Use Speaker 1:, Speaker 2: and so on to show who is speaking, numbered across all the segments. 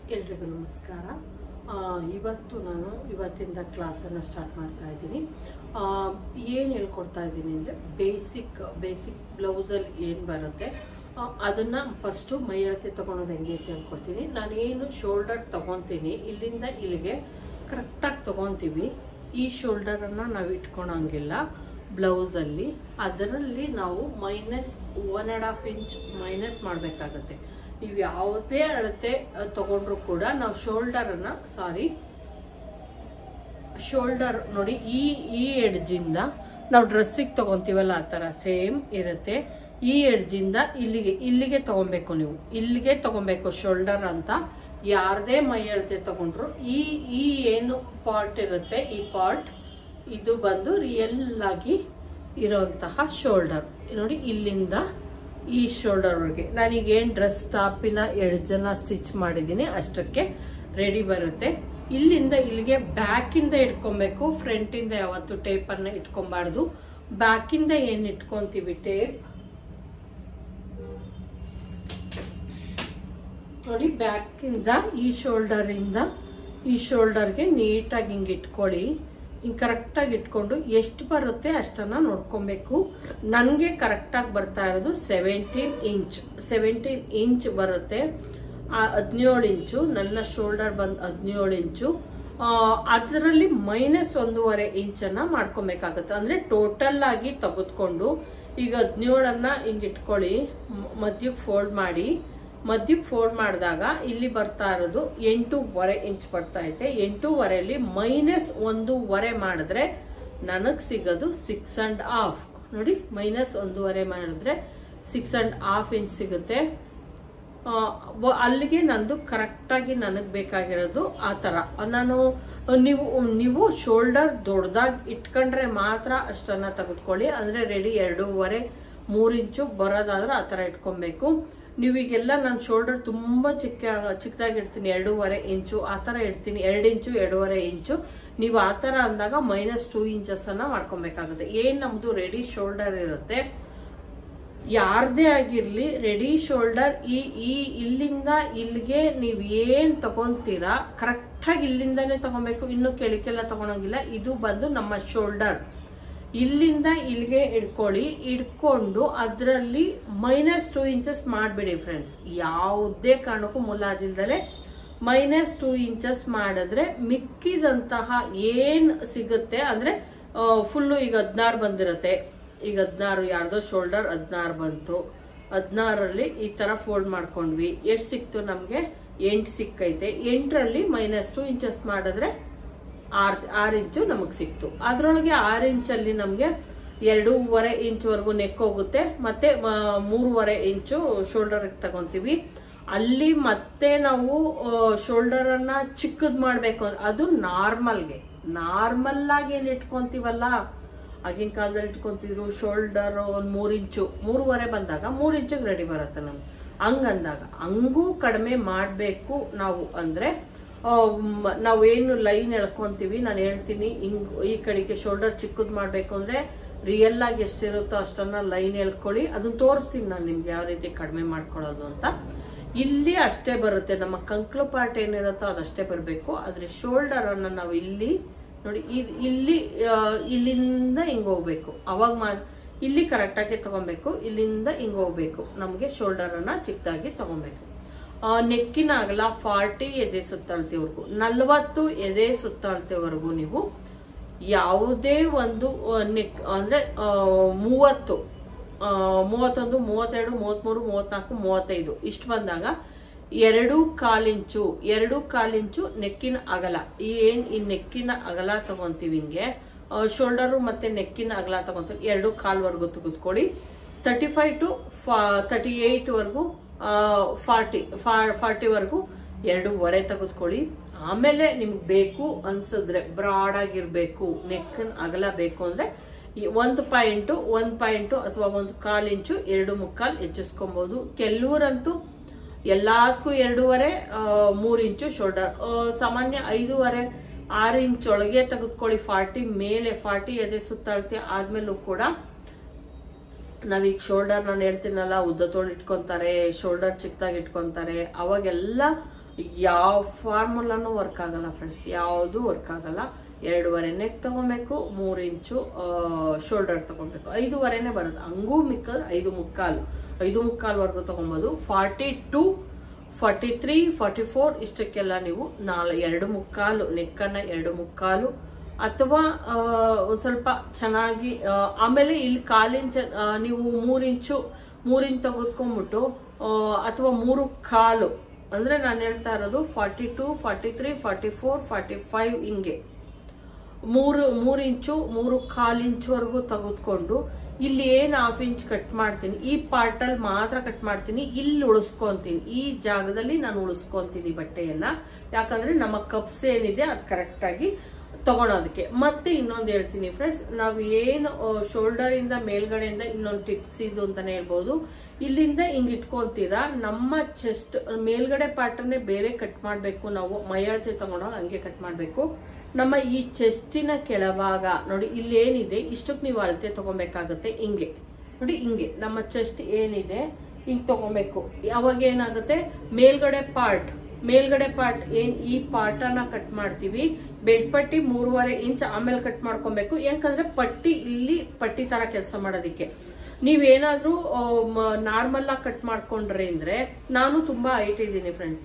Speaker 1: ಎಲ್ರಿಗೂ ನಮಸ್ಕಾರ ಆ, ಇವತ್ತು ನಾನು ಇವತ್ತಿಂದ ಕ್ಲಾಸನ್ನು ಸ್ಟಾರ್ಟ್ ಮಾಡ್ತಾ ಇದ್ದೀನಿ ಏನು ಹೇಳ್ಕೊಡ್ತಾ ಇದ್ದೀನಿ ಅಂದರೆ ಬೇಸಿಕ್ ಬೇಸಿಕ್ ಬ್ಲೌಸಲ್ಲಿ ಏನು ಬರುತ್ತೆ ಆ, ಅದನ್ನ ಫಸ್ಟು ಮೈ ಅಳತೆ ತೊಗೊಳೋದು ಹೆಂಗೆ ಅಂತ ಹೇಳ್ಕೊಡ್ತೀನಿ ನಾನೇನು ಶೋಲ್ಡರ್ ತೊಗೊತೀನಿ ಇಲ್ಲಿಂದ ಇಲ್ಲಿಗೆ ಕರೆಕ್ಟಾಗಿ ತೊಗೊತೀವಿ ಈ ಶೋಲ್ಡರನ್ನು ನಾವು ಇಟ್ಕೊಳಂಗಿಲ್ಲ ಬ್ಲೌಸಲ್ಲಿ ಅದರಲ್ಲಿ ನಾವು minus one and half inch minus ಮಾಡಬೇಕಾಗತ್ತೆ ನೀವು ಯಾವುದೇ ಅಳತೆ ಅಹ್, ತಗೊಂಡ್ರು ಕೂಡ ನಾವು ಶೋಲ್ಡರನ್ನು ಸಾರಿ ಶೋಲ್ಡರ್ ನೋಡಿ ಈ ಈ ಎಡ್ಜಿಂದ ನಾವು ಡ್ರೆಸ್ಸಿಗೆ ತಗೊಂತೀವಲ್ಲ ಆ ಥರ ಸೇಮ್ ಇರುತ್ತೆ ಈ ಎಡ್ಜಿಂದ ಇಲ್ಲಿಗೆ ಇಲ್ಲಿಗೆ ತಗೊಬೇಕು ನೀವು ಇಲ್ಲಿಗೆ ತಗೊಬೇಕು ಶೋಲ್ಡರ್ ಅಂತ ಯಾರದೇ ಮೈ ಅಳತೆ ತಗೊಂಡ್ರು ಈ ಈ ಏನು ಪಾರ್ಟ್ ಇರುತ್ತೆ ಈ ಪಾರ್ಟ್ ಇದು ಬಂದು ರಿಯಲ್ ಆಗಿ ಇರೋಂತಹ ಶೋಲ್ಡರ್ ನೋಡಿ ಇಲ್ಲಿಂದ ಈ ಶೋಲ್ಡರ್ವರೆಗೆ ನಾನೀಗ ಏನು ಡ್ರೆಸ್ ಟಾಪಿನ ಎಡ್ಜನ್ನ ಸ್ಟಿಚ್ ಮಾಡಿದ್ದೀನಿ ಅಷ್ಟಕ್ಕೆ ರೆಡಿ ಬರುತ್ತೆ ಇಲ್ಲಿಂದ ಇಲ್ಲಿಗೆ ಬ್ಯಾಕಿಂದ ಇಟ್ಕೊಬೇಕು ಫ್ರಂಟಿಂದ ಯಾವತ್ತು ಟೇಪನ್ನು ಇಟ್ಕೊಬಾರ್ದು ಬ್ಯಾಕಿಂದ ಏನು ಇಟ್ಕೊಂತೀವಿ ಟೇಪ್ ನೋಡಿ ಬ್ಯಾಕಿಂದ ಈ ಶೋಲ್ಡರಿಂದ ಈ ಶೋಲ್ಡರ್ಗೆ ನೀಟಾಗಿ ಹಿಂಗೆ ಇಟ್ಕೊಳ್ಳಿ ಹಿಂಗೆ ಕರೆಕ್ಟಾಗಿ ಇಟ್ಕೊಂಡು ಎಷ್ಟು ಬರುತ್ತೆ ಅಷ್ಟನ್ನ ನೋಡ್ಕೊಬೇಕು ನನಗೆ ಕರೆಕ್ಟಾಗಿ ಬರ್ತಾ ಇರೋದು ಸೆವೆಂಟೀನ್ ಇಂಚ್ ಸೆವೆಂಟೀನ್ ಇಂಚ್ ಬರುತ್ತೆ ಹದಿನೇಳು ಇಂಚು ನನ್ನ ಶೋಲ್ಡರ್ ಬಂದು ಹದಿನೇಳು ಇಂಚು ಅದರಲ್ಲಿ ಮೈನಸ್ ಒಂದೂವರೆ ಇಂಚನ್ನ ಮಾಡ್ಕೊಬೇಕಾಗತ್ತೆ ಅಂದ್ರೆ ಟೋಟಲ್ ಆಗಿ ತೆಗೆದುಕೊಂಡು ಈಗ ಹದಿನೇಳನ್ನ ಹಿಂಗೆ ಇಟ್ಕೊಳ್ಳಿ ಮಧ್ಯಕ್ಕೆ ಫೋಲ್ಡ್ ಮಾಡಿ ಮಧ್ಯಕ್ಕೆ ಫೋಲ್ಡ್ ಮಾಡಿದಾಗ ಇಲ್ಲಿ ಬರ್ತಾ ಇರೋದು ಎಂಟೂವರೆ ಇಂಚ್ ಬರ್ತಾ ಐತೆ ಎಂಟೂವರೆಯಲ್ಲಿ ಮೈನಸ್ ಒಂದೂವರೆ ಮಾಡಿದ್ರೆ ನನಗೆ ಸಿಗೋದು ಸಿಕ್ಸ್ ಅಂಡ್ ಹಾಫ್ ನೋಡಿ ಮೈನಸ್ ಒಂದೂವರೆ ಮಾಡಿದ್ರೆ ಸಿಕ್ಸ್ ಅಂಡ್ ಹಾಫ್ ಇಂಚ್ ಸಿಗುತ್ತೆ ಆ, ವ- ಅಲ್ಲಿಗೆ ನಂದು ಕರೆಕ್ಟಾಗಿ ನನಗೆ ಬೇಕಾಗಿರೋದು ಆ ಥರ ನಾನು ನೀವು ನೀವು ಶೋಲ್ಡರ್ ದೊಡ್ಡದಾಗಿ ಇಟ್ಕೊಂಡ್ರೆ ಮಾತ್ರ ಅಷ್ಟನ್ನ ತೆಗೆದುಕೊಳ್ಳಿ ಅಂದರೆ ರೆಡಿ ಎರಡೂವರೆ ಮೂರು ಇಂಚು ಬರೋದಾದ್ರೆ ಆ ಥರ ಇಟ್ಕೊಬೇಕು ನೀವು ಈಗೆಲ್ಲ ನಾನು ಶೋಲ್ಡರ್ ತುಂಬ ಚಿಕ್ಕ ಚಿಕ್ಕದಾಗಿ ಇಡ್ತೀನಿ ಎರಡೂವರೆ ಇಂಚು ಆ ಥರ ಇಡ್ತೀನಿ ಎರಡು ಇಂಚು ಎರಡೂವರೆ ಇಂಚು ನೀವು ಆ ಥರ ಅಂದಾಗ ಮೈನಸ್ ಟೂ ಇಂಚಸ್ಸನ್ನು ಮಾಡ್ಕೊಬೇಕಾಗುತ್ತೆ ಏನು ನಮ್ಮದು ರೆಡಿ ಶೋಲ್ಡರ್ ಇರುತ್ತೆ ಯಾರದೇ ಆಗಿರ್ಲಿ ರೆಡಿ ಶೋಲ್ಡರ್ ಈ ಈ ಇಲ್ಲಿಂದ ಇಲ್ಲಿಗೆ ನೀವು ಏನ್ ತಗೊಂತೀರಾ ಕರೆಕ್ಟಾಗಿ ಇಲ್ಲಿಂದಾನೇ ತಗೊಬೇಕು ಇನ್ನು ಕೆಳಕ್ಕೆಲ್ಲ ತಗೊಳಂಗಿಲ್ಲ ಇದು ಬಂದು ನಮ್ಮ ಶೋಲ್ಡರ್ ಇಲ್ಲಿಂದ ಇಲ್ಲಿಗೆ ಇಡ್ಕೊಳ್ಳಿ ಇಡ್ಕೊಂಡು ಅದರಲ್ಲಿ ಮೈನಸ್ ಟೂ ಇಂಚಸ್ ಮಾಡಿಬಿಡಿ ಫ್ರೆಂಡ್ಸ್ ಯಾವುದೇ ಕಾರಣಕ್ಕೂ ಮುಲಾಜಿಲ್ದಲೆ ಮೈನಸ್ ಟೂ ಇಂಚಸ್ ಮಾಡಿದ್ರೆ ಮಿಕ್ಕಿದಂತಹ ಏನ್ ಸಿಗುತ್ತೆ ಅಂದ್ರೆ ಫುಲ್ಲು ಈಗ ಹದಿನಾರು ಬಂದಿರತ್ತೆ ಈಗ ಹದಿನಾರು ಯಾರ್ದೋ ಶೋಲ್ಡರ್ ಹದಿನಾರು ಬಂತು ಹದಿನಾರಲ್ಲಿ ಈ ತರ ಫೋಲ್ಡ್ ಮಾಡ್ಕೊಂಡ್ವಿ ಎಷ್ಟು ಸಿಕ್ತು ನಮಗೆ ಎಂಟು ಸಿಕ್ಕೈತೆ ಎಂಟರಲ್ಲಿ ಮೈನಸ್ ಟು ಇಂಚಸ್ ಮಾಡಿದ್ರೆ ಆರು ಆರು ಇಂಚು ನಮಗೆ ಸಿಕ್ತು ಅದರೊಳಗೆ ಆರು ಇಂಚಲ್ಲಿ ನಮಗೆ ಎರಡೂವರೆ ಇಂಚ್ವರೆಗೂ ನೆಕ್ ಹೋಗುತ್ತೆ ಮತ್ತೆ ಮ- ಮೂರುವರೆ ಇಂಚು ಶೋಲ್ಡರ್ ತಗೊಂತೀವಿ ಅಲ್ಲಿ ಮತ್ತೆ ನಾವು ಶೋಲ್ಡರ್ ಅನ್ನ ಚಿಕ್ಕದ್ ಮಾಡ್ಬೇಕು ಅಂದ್ರೆ ಅದು ನಾರ್ಮಲ್ಗೆ ನಾರ್ಮಲ್ ಆಗಿ ಏನ್ ಇಟ್ಕೊಂತೀವಲ್ಲ ಆಗಿನ ಕಾಲದಲ್ಲಿ ಇಟ್ಕೊಂತಿದ್ರು ಶೋಲ್ಡರ್ ಒಂದ್ ಮೂರ್ ಇಂಚು ಮೂರುವರೆ ಬಂದಾಗ ಮೂರ್ ಇಂಚಿಗೆ ರೆಡಿ ಬರುತ್ತೆ ನಮ್ಗೆ ಹಂಗಂದಾಗ ಹಂಗೂ ಕಡಿಮೆ ಮಾಡಬೇಕು ನಾವು ಅಂದ್ರೆ ಆ, ಮ್, ನಾವು ಏನು ಲೈನ್ ಎಳ್ಕೊಂತೀವಿ ನಾನು ಹೇಳ್ತೀನಿ ಹಿಂಗ್ ಈ ಕಡೆಗೆ ಶೋಲ್ಡರ್ ಚಿಕ್ಕದ್ ಮಾಡ್ಬೇಕು ಅಂದ್ರೆ ರಿಯಲ್ ಆಗಿ ಎಷ್ಟಿರುತ್ತೋ ಅಷ್ಟನ್ನ ಲೈನ್ ಎಳ್ಕೊಳ್ಳಿ ಅದನ್ನ ತೋರಿಸ್ತೀನಿ ನಾನು ನಿಮ್ಗೆ ಯಾವ ರೀತಿ ಕಡಿಮೆ ಮಾಡ್ಕೊಳ್ಳೋದು ಅಂತ ಇಲ್ಲಿ ಅಷ್ಟೇ ಬರುತ್ತೆ ನಮ್ಮ ಕಂಕ್ಳು ಪಾರ್ಟ್ ಏನಿರುತ್ತೋ ಅದಷ್ಟೇ ಬರಬೇಕು ಆದ್ರೆ ಶೋಲ್ಡರ್ ಅನ್ನ ನಾವು ಇಲ್ಲಿ ನೋಡಿ ಇದ್- ಇಲ್ಲಿ ಆ, ಇಲ್ಲಿಂದ ಹಿಂಗ್ ಹೋಗ್ಬೇಕು ಅವಾಗ ಮಾ ಇಲ್ಲಿ ಕರೆಕ್ಟಾಗಿ ತಗೊಬೇಕು ಇಲ್ಲಿಂದ ಹಿಂಗ್ ಹೋಗ್ಬೇಕು ನಮಗೆ ಶೋಲ್ಡರ್ ಅನ್ನ ಚಿಕ್ಕದಾಗಿ ತಗೊಬೇಕು ಆ, ನೆಕ್ಕಿನ ಅಗಲ ಫಾರ್ಟಿ ಎದೆ ಸುತ್ತಳತೆವರೆಗೂ ನಲ್ವತ್ತು ಎದೆ ಸುತ್ತಳತೆವರೆಗೂ ನೀವು ಯಾವುದೇ ಒಂದು ಆ, ನೆಕ್ ಅಂದ್ರೆ ಆ, ಮೂವತ್ತು ಆ, ಮೂವತ್ತೊಂದು ಮೂವತ್ತೆರಡು ಮೂವತ್ಮೂರು ಮೂವತ್ನಾಲ್ಕು ಮೂವತ್ತೈದು ಇಷ್ಟು ಬಂದಾಗ ಎರಡು ಕಾಲಿಂಚು ಎರಡು ಕಾಲಿಂಚು ನೆಕ್ಕಿನ ಅಗಲ ಈ ಏನ್ ಈ ನೆಕ್ಕಿನ ಅಗಲ ತಗೊಂತೀವಿ ಹಿಂಗೆ ಶೋಲ್ಡರು ಮತ್ತೆ ನೆಕ್ಕಿನ ಅಗಲ ತಗೊಂತೀವಿ ಎರಡು ಕಾಲ್ವರೆಗೂ ತೆಗೆದುಕೊಳ್ಳಿ ತರ್ಟಿ ಫೈವ್ ಟು ತರ್ಟಿ ಏಯ್ಟ್ವರೆಗೂ ಫಾರ್ಟಿ ಫಾರ್ಟಿವರೆಗೂ ಎರಡೂವರೆ ತೆಗೆದುಕೊಳ್ಳಿ ಆಮೇಲೆ ನಿಮ್ಗೆ ಬೇಕು ಅನ್ಸಿದ್ರೆ ಬ್ರಾಡ್ ಆಗಿರ್ಬೇಕು ನೆಕ್ಕಿನ ಅಗಲ ಬೇಕು ಅಂದ್ರೆ ಈ ಒಂದು ಪಾಯಿಂಟು ಒಂದು ಪಾಯಿಂಟು ಅಥವಾ ಒಂದು ಕಾಲು ಇಂಚು ಎರಡು ಮುಕ್ಕಾಲು ಹೆಚ್ಚಿಸ್ಕೊಬಹುದು ಕೆಲವರಂತೂ ಎಲ್ಲದಕ್ಕೂ ಎರಡೂವರೆ ಆ, ಮೂರು ಇಂಚು ಶೋಲ್ಡರ್ ಸಾಮಾನ್ಯ ಐದೂವರೆ ಆರು ಇಂಚ್ ಒಳಗೆ ತೆಗೆದುಕೊಳ್ಳಿ ಫಾರ್ಟಿ ಮೇಲೆ ಫಾರ್ಟಿ ಎದೆ ಸುತ್ತಾಳ್ತಿ ಆದ್ಮೇಲೂ ಕೂಡ ನಾವೀಗ ಶೋಲ್ಡರ್ ನಾನು ಹೇಳ್ತೀನಲ್ಲ ಉದ್ದ ತೋಳು ಇಟ್ಕೊಂತಾರೆ ಶೋಲ್ಡರ್ ಚಿಕ್ಕದಾಗಿ ಇಟ್ಕೊಂತಾರೆ ಅವಾಗೆಲ್ಲ ಯಾವ ಫಾರ್ಮುಲಾನು ವರ್ಕ್ ಆಗಲ್ಲ ಫ್ರೆಂಡ್ಸ್ ಯಾವುದು ವರ್ಕ್ ಆಗಲ್ಲ ಎರಡೂವರೆ ನೆಕ್ ತಗೊಬೇಕು ಮೂರು ಇಂಚು ಶೋಲ್ಡರ್ ತಗೊಬೇಕು ಐದೂವರೆನೇ ಬರುತ್ತೆ ಹಂಗೂ ಮಿಕ್ಕರ್ ಐದು ಮುಕ್ಕಾಲು ಐದು ಮುಕ್ಕಾಲ್ವರೆಗೂ ತಗೊಬೋದು forty two forty three forty four ಇಷ್ಟಕ್ಕೆಲ್ಲ ನೀವು ನಾಲ್ ಎರಡು ಮುಕ್ಕಾಲು ನೆಕ್ಕನ್ನ ಎರಡು ಮುಕ್ಕಾಲು ಅಥವಾ ಆ, ಒಂದ್ ಸ್ವಲ್ಪ ಚೆನ್ನಾಗಿ ಆ, ಆಮೇಲೆ ಇಲ್ಲಿ ಕಾಲಿಂಚ ಆ, ನೀವು ಮೂರ್ ಇಂಚು ಮೂರ್ ಇಂಚ್ ತೆಗೆದ್ಕೊಂಡ್ಬಿಟ್ಟು ಆ, ಅಥವಾ ಮೂರು ಕಾಲು ಅಂದ್ರೆ ನಾನು ಹೇಳ್ತಾ ಇರೋದು forty two forty three forty four forty five ಹಿಂಗೆ ಮೂರು ಮೂರು ಇಂಚು ಮೂರು ಕಾಲು ಇಂಚ್ವರೆಗೂ ತೆಗೆದುಕೊಂಡು ಇಲ್ಲಿ ಏನು ಹಾಫ್ ಇಂಚ್ ಕಟ್ ಮಾಡ್ತೀನಿ ಈ ಪಾರ್ಟಲ್ಲಿ ಮಾತ್ರ ಕಟ್ ಮಾಡ್ತೀನಿ ಇಲ್ಲಿ ಉಳಿಸ್ಕೊಂತೀನಿ ಈ ಜಾಗದಲ್ಲಿ ನಾನು ಉಳಿಸ್ಕೊಂತೀನಿ ಬಟ್ಟೆಯನ್ನ ಯಾಕಂದ್ರೆ ನಮ್ಮ ಕಪ್ಸ್ ಏನಿದೆ ಅದು ಕರೆಕ್ಟಾಗಿ ತಗೊಳೋದಕ್ಕೆ ಮತ್ತೆ ಇನ್ನೊಂದು ಹೇಳ್ತೀನಿ ಫ್ರೆಂಡ್ಸ್ ನಾವು ಏನು ಶೋಲ್ಡರ್ ಇಂದ ಮೇಲ್ಗಡೆಯಿಂದ ಇನ್ನೊಂದು ಟಿಪ್ಸ್ ಇದು ಅಂತಾನೆ ಹೇಳ್ಬೋದು ಇಲ್ಲಿಂದ ಹಿಂಗ್ ಇಟ್ಕೊಂತೀರಾ ನಮ್ಮ ಚೆಸ್ಟ್ ಮೇಲ್ಗಡೆ ಪಾರ್ಟನ್ನೇ ಬೇರೆ ಕಟ್ ಮಾಡಬೇಕು ನಾವು ಮೈಯಳತೆ ತಗೊಂಡೋಗಿ ಹಂಗೆ ಕಟ್ ಮಾಡಬೇಕು ನಮ್ಮ ಈ ಚೆಸ್ಟಿನ ಕೆಳಭಾಗ ನೋಡಿ ಇಲ್ಲಿ ಏನಿದೆ ಇಷ್ಟಕ್ಕೆ ನೀವು ಅಳತೆ ತಗೊಬೇಕಾಗತ್ತೆ ಹಿಂಗೆ ನೋಡಿ ಹಿಂಗೆ ನಮ್ಮ ಚೆಸ್ಟ್ ಏನಿದೆ ಹಿಂಗ್ ತಗೊಬೇಕು ಅವಾಗ ಏನಾಗುತ್ತೆ ಮೇಲ್ಗಡೆ ಪಾರ್ಟ್ ಮೇಲ್ಗಡೆ ಪಾರ್ಟ್ ಏನ್ ಈ ಪಾರ್ಟ್ ಅನ್ನ ಕಟ್ ಮಾಡ್ತೀವಿ ಬೆಡ್ ಪಟ್ಟಿ ಮೂರುವರೆ ಇಂಚ್ ಆಮೇಲೆ ಕಟ್ ಮಾಡ್ಕೊಬೇಕು ಯಾಕಂದ್ರೆ ಪಟ್ಟಿ ಇಲ್ಲಿ ಪಟ್ಟಿ ತರ ಕೆಲಸ ಮಾಡೋದಿಕ್ಕೆ ನೀವೇನಾದ್ರೂ ನಾರ್ಮಲ್ ಆಗಿ ಕಟ್ ಮಾಡ್ಕೊಂಡ್ರೆ ಅಂದ್ರೆ ನಾನು ತುಂಬಾ ಹೈಟ್ ಇದ್ದೀನಿ ಫ್ರೆಂಡ್ಸ್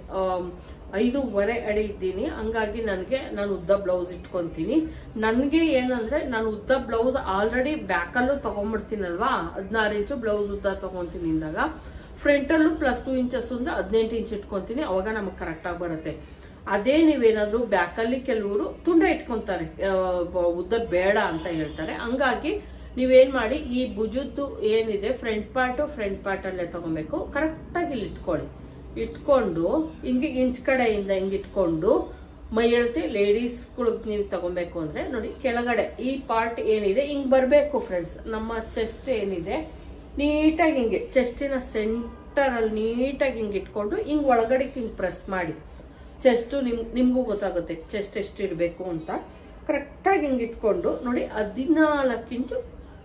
Speaker 1: ಐದೂವರೆ ಅಡಿ ಇದ್ದೀನಿ ಹಂಗಾಗಿ ನನಗೆ ನಾನು ಉದ್ದ ಬ್ಲೌಸ್ ಇಟ್ಕೊಂತೀನಿ ನನಗೆ ಏನಂದ್ರೆ ನಾನು ಉದ್ದ ಬ್ಲೌಸ್ ಆಲ್ರೆಡಿ ಬ್ಯಾಕಲ್ಲೂ ತಗೊಂಡ್ಬಿಡ್ತೀನಲ್ವಾ ಹದಿನಾರು ಇಂಚು ಬ್ಲೌಸ್ ಉದ್ದ ತಗೊಂತೀನಿ ಅಂದಾಗ ಫ್ರಂಟಲ್ಲೂ ಪ್ಲಸ್ ಟೂ ಇಂಚಸ್ ಅಂದ್ರೆ ಹದಿನೆಂಟು ಇಂಚ್ ಇಟ್ಕೊಂತೀನಿ ಅವಾಗ ನಮಗೆ ಕರೆಕ್ಟಾಗಿ ಬರುತ್ತೆ ಅದೇ ನೀವೇನಾದ್ರೂ ಬ್ಯಾಕಲ್ಲಿ ಕೆಲವರು ತುಂಡ ಇಟ್ಕೊಂತಾರೆ ಆ, ಬ- ಉದ್ದ ಬೇಡ ಅಂತ ಹೇಳ್ತಾರೆ ಹಂಗಾಗಿ ನೀವೇನ್ ಮಾಡಿ ಈ ಭುಜದ್ದು ಏನಿದೆ ಫ್ರಂಟ್ ಪಾರ್ಟು ಫ್ರಂಟ್ ಪಾರ್ಟ್ ಅಲ್ಲೇ ತಗೊಬೇಕು ಕರೆಕ್ಟಾಗಿ ಇಲ್ಲಿ ಇಟ್ಕೊಳ್ಳಿ ಇಟ್ಕೊಂಡು ಹಿಂಗೆ ಇಂಚ್ ಕಡೆಯಿಂದ ಹಿಂಗೆ ಇಟ್ಕೊಂಡು ಮೈ ಎಳ್ತಿ ಲೇಡೀಸ್ಗಳಿಗೆ ನೀವು ತಗೊಬೇಕು ಅಂದ್ರೆ ನೋಡಿ ಕೆಳಗಡೆ ಈ ಪಾರ್ಟ್ ಏನಿದೆ ಹಿಂಗ್ ಬರಬೇಕು ಫ್ರೆಂಡ್ಸ್ ನಮ್ಮ ಚೆಸ್ಟ್ ಏನಿದೆ ನೀಟಾಗಿ ಹಿಂಗೆ ಚೆಸ್ಟಿನ ಸೆಂಟರ್ ಅಲ್ಲಿ ನೀಟಾಗಿ ಹಿಂಗೆ ಇಟ್ಕೊಂಡು ಹಿಂಗ್ ಒಳಗಡೆ ಹಿಂಗ್ ಪ್ರೆಸ್ ಮಾಡಿ ಚೆಸ್ಟ್ ನಿಮ್ ನಿಮ್ಗೂ ಗೊತ್ತಾಗುತ್ತೆ ಚೆಸ್ಟ್ ಎಷ್ಟು ಇಡಬೇಕು ಅಂತ ಕರೆಕ್ಟಾಗಿ ಹಿಂಗೆ ಇಟ್ಕೊಂಡು ನೋಡಿ ಹದಿನಾಲ್ಕು ಇಂಚು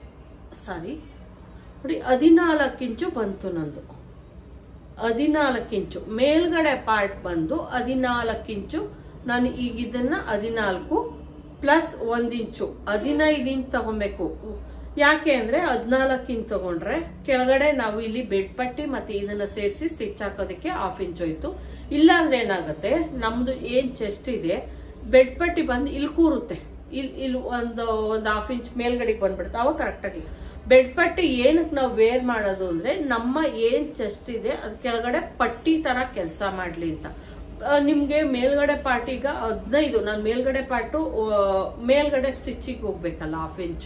Speaker 1: ಸಾರಿ ನೋಡಿ ಹದಿನಾಲ್ಕು ಇಂಚು ಬಂತು ನಂದು ಹದಿನಾಲ್ಕು ಇಂಚು ಮೇಲ್ಗಡೆ ಪಾರ್ಟ್ ಬಂದು ಹದಿನಾಲ್ಕು ಇಂಚು ನಾನು ಈಗ ಇದನ್ನ ಹದಿನಾಲ್ಕು ಪ್ಲಸ್ ಒಂದ್ ಇಂಚು ಹದಿನೈದು ಇಂಚ್ ತಗೊಬೇಕು ಯಾಕೆ ಅಂದ್ರೆ ಹದಿನಾಲ್ಕು ಇಂಚ್ ತಗೊಂಡ್ರೆ ಕೆಳಗಡೆ ನಾವು ಇಲ್ಲಿ ಬೆಡ್ ಪಟ್ಟಿ ಮತ್ತೆ ಇದನ್ನ ಸೇರಿಸಿ ಸ್ಟಿಚ್ ಹಾಕೋದಕ್ಕೆ ಹಾಫ್ ಇಂಚ್ ಹೋಯ್ತು ಇಲ್ಲ ಅಂದ್ರೆ ಏನಾಗುತ್ತೆ ನಮ್ದು ಏನ್ ಚೆಸ್ಟ್ ಇದೆ ಬೆಡ್ ಪಟ್ಟಿ ಬಂದು ಇಲ್ಲಿ ಕೂರುತ್ತೆ ಇಲ್ಲಿ ಇಲ್ಲಿ ಒಂದು ಒಂದು ಹಾಫ್ ಇಂಚ್ ಮೇಲ್ಗಡೆಗೆ ಬಂದ್ಬಿಡುತ್ತೆ ಅವಾಗ ಕರೆಕ್ಟಾಗಿ ಬೆಡ್ ಪಟ್ಟಿ ಏನಕ್ಕೆ ನಾವು ವೇರ್ ಮಾಡೋದು ಅಂದ್ರೆ ನಮ್ಮ ಏನ್ ಚೆಸ್ಟ್ ಇದೆ ಅದ್ ಕೆಳಗಡೆ ಪಟ್ಟಿ ತರ ಕೆಲಸ ಮಾಡ್ಲಿ ಅಂತ ಆ, ನಿಮ್ಗೆ ಮೇಲ್ಗಡೆ ಪಾರ್ಟ್ ಈಗ ಹದಿನೈದು ನಾನು ಮೇಲ್ಗಡೆ ಪಾರ್ಟು ಮೇಲ್ಗಡೆ ಸ್ಟಿಚಿಗೆ ಹೋಗ್ಬೇಕಲ್ಲ ಹಾಫ್ ಇಂಚ್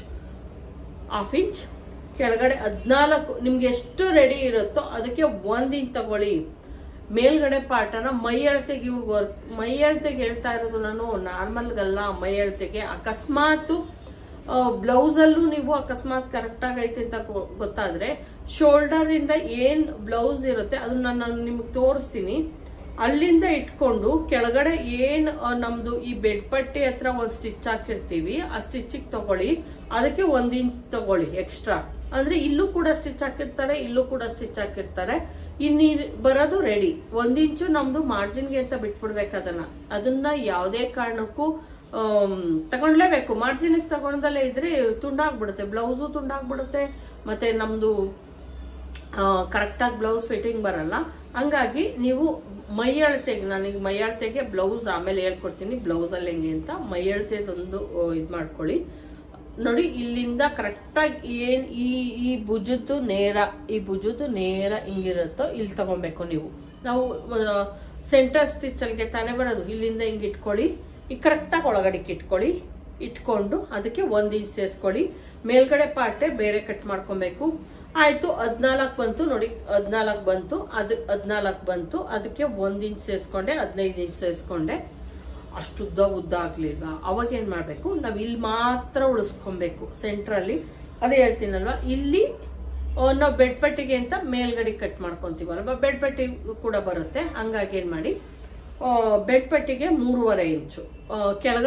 Speaker 1: ಹಾಫ್ ಇಂಚ್ ಕೆಳಗಡೆ ಹದಿನಾಲ್ಕು ನಿಮ್ಗೆ ಎಷ್ಟು ರೆಡಿ ಇರುತ್ತೋ ಅದಕ್ಕೆ ಒಂದ್ ಇಂಚ್ ತಗೊಳ್ಳಿ ಮೇಲ್ಗಡೆ ಪಾರ್ಟನ ಮೈ ಅಳತೆಗೆ ಇವ್ರಿಗೆ ವರ್ಕ್ ಮೈ ಅಳತೆಗೆ ಹೇಳ್ತಾ ಇರೋದು ನಾನು ನಾರ್ಮಲ್ಗಲ್ಲ ಮೈ ಅಳತೆಗೆ ಅಕಸ್ಮಾತ್ ಬ್ಲೌಸ್ ಅಲ್ಲೂ ನೀವು ಅಕಸ್ಮಾತ್ ಕರೆಕ್ಟ್ ಆಗೈತೆ ಅಂತ ಗೊ- ಗೊತ್ತಾದ್ರೆ ಶೋಲ್ಡರ್ ಇಂದ ಏನ್ ಬ್ಲೌಸ್ ಇರುತ್ತೆ ಅದನ್ನ ನಾನು ನಿಮ್ಗೆ ತೋರಿಸ್ತೀನಿ ಅಲ್ಲಿಂದ ಇಟ್ಕೊಂಡು ಕೆಳಗಡೆ ಏನ್ ಆ, ನಮ್ದು ಈ ಬೆಡ್ ಪಟ್ಟಿ ಹತ್ರ ಒಂದ್ ಸ್ಟಿಚ್ ಹಾಕಿರ್ತೀವಿ ಆ ಸ್ಟಿಚಿಗೆ ತಗೊಳ್ಳಿ ಅದಕ್ಕೆ ಒಂದ್ ಇಂಚ್ ತಗೊಳ್ಳಿ ಎಕ್ಸ್ಟ್ರಾ ಅಂದ್ರೆ ಇಲ್ಲೂ ಕೂಡ ಸ್ಟಿಚ್ ಹಾಕಿರ್ತಾರೆ ಇಲ್ಲೂ ಕೂಡ ಸ್ಟಿಚ್ ಹಾಕಿರ್ತಾರೆ ಇನ್ನು ಬರೋದು ರೆಡಿ ಒಂದ್ ಇಂಚು ನಮ್ದು ಮಾರ್ಜಿನ್ಗೆ ಅಂತ ಬಿಟ್ಬಿಡ್ಬೇಕು ಅದನ್ನ ಅದನ್ನ ಯಾವುದೇ ಕಾರಣಕ್ಕೂ ಆಮ್, ತಗೊಂಡ್ಲೇಬೇಕು ಮಾರ್ಜಿನ್ಗೆ ತಗೊಂಡಲ್ಲೇ ಇದ್ರೆ ತುಂಡಾಗ್ಬಿಡುತ್ತೆ ಬ್ಲೌಸು ತುಂಡಾಗ್ಬಿಡುತ್ತೆ ಮತ್ತೆ ನಮ್ದು ಕರೆಕ್ಟಾಗಿ ಬ್ಲೌಸ್ ಫಿಟ್ಟಿಂಗ್ ಬರಲ್ಲ ಹಂಗಾಗಿ ನೀವು ಮೈ ಅಳತೆಗೆ ನನಗೆ ಮೈ ಅಳತೆಗೆ ಬ್ಲೌಸ್ ಆಮೇಲೆ ಹೇಳ್ಕೊಡ್ತೀನಿ ಬ್ಲೌಸ್ ಅಲ್ಲಿ ಹೆಂಗೆ ಅಂತ ಮೈ ಅಳತೆದೊಂದು ಇದು ಮಾಡ್ಕೊಳ್ಳಿ ನೋಡಿ ಇಲ್ಲಿಂದ ಕರೆಕ್ಟಾಗಿ ಏನ್ ಈ ಈ ಭುಜದ್ದು ನೇರ ಈ ಭುಜದ್ದು ನೇರ ಹಿಂಗಿರುತ್ತೋ ಇಲ್ಲಿ ತಗೊಬೇಕು ನೀವು ನಾವು ಸೆಂಟರ್ ಸ್ಟಿಚ್ ಅಲ್ಲಿಗೆ ತಾನೇ ಬರೋದು ಇಲ್ಲಿಂದ ಹಿಂಗೆ ಇಟ್ಕೊಳ್ಳಿ ಈಗ ಕರೆಕ್ಟಾಗಿ ಒಳಗಡೆಗೆ ಇಟ್ಕೊಳ್ಳಿ ಇಟ್ಕೊಂಡು ಅದಕ್ಕೆ ಒಂದ್ ಇಂಚ್ ಸೇರಿಸ್ಕೊಳ್ಳಿ ಮೇಲ್ಗಡೆ ಪಾರ್ಟೆ ಬೇರೆ ಕಟ್ ಮಾಡ್ಕೊಬೇಕು ಆಯ್ತು ಹದ್ನಾಲ್ಕು ಬಂತು ನೋಡಿ ಹದ್ನಾಲ್ಕು ಬಂತು ಅದು ಹದ್ನಾಲ್ಕು ಬಂತು ಅದಕ್ಕೆ ಒಂದ್ ಇಂಚ್ ಸೇರಿಸ್ಕೊಂಡೆ ಹದಿನೈದು ಇಂಚ್ ಸೇರಿಸ್ಕೊಂಡೆ ಅಷ್ಟು ಉದ್ದ ಉದ್ದ ಆಗ್ಲಿಲ್ವಾ ಅವಾಗ ಏನ್ ಮಾಡ್ಬೇಕು ನಾವ್ ಇಲ್ಲಿ ಮಾತ್ರ ಉಳಿಸ್ಕೊಬೇಕು ಸೆಂಟ್ರಲ್ಲಿ ಅದೇ ಹೇಳ್ತೀನಲ್ವಾ ಇಲ್ಲಿ ನಾವು ಬೆಡ್ ಪಟ್ಟಿಗೆ ಅಂತ ಮೇಲ್ಗಡೆ ಕಟ್ ಮಾಡ್ಕೊಂತೀವಲ್ವಾ ಬೆಡ್ ಪಟ್ಟಿ ಕೂಡ ಬರುತ್ತೆ ಹಂಗಾಗಿ ಏನ್ ಮಾಡಿ ಬೆಡ್ ಪಟ್ಟಿಗೆ ಮೂರುವರೆ ಇಂಚು ಆ, ಕೆಳಗಡೆ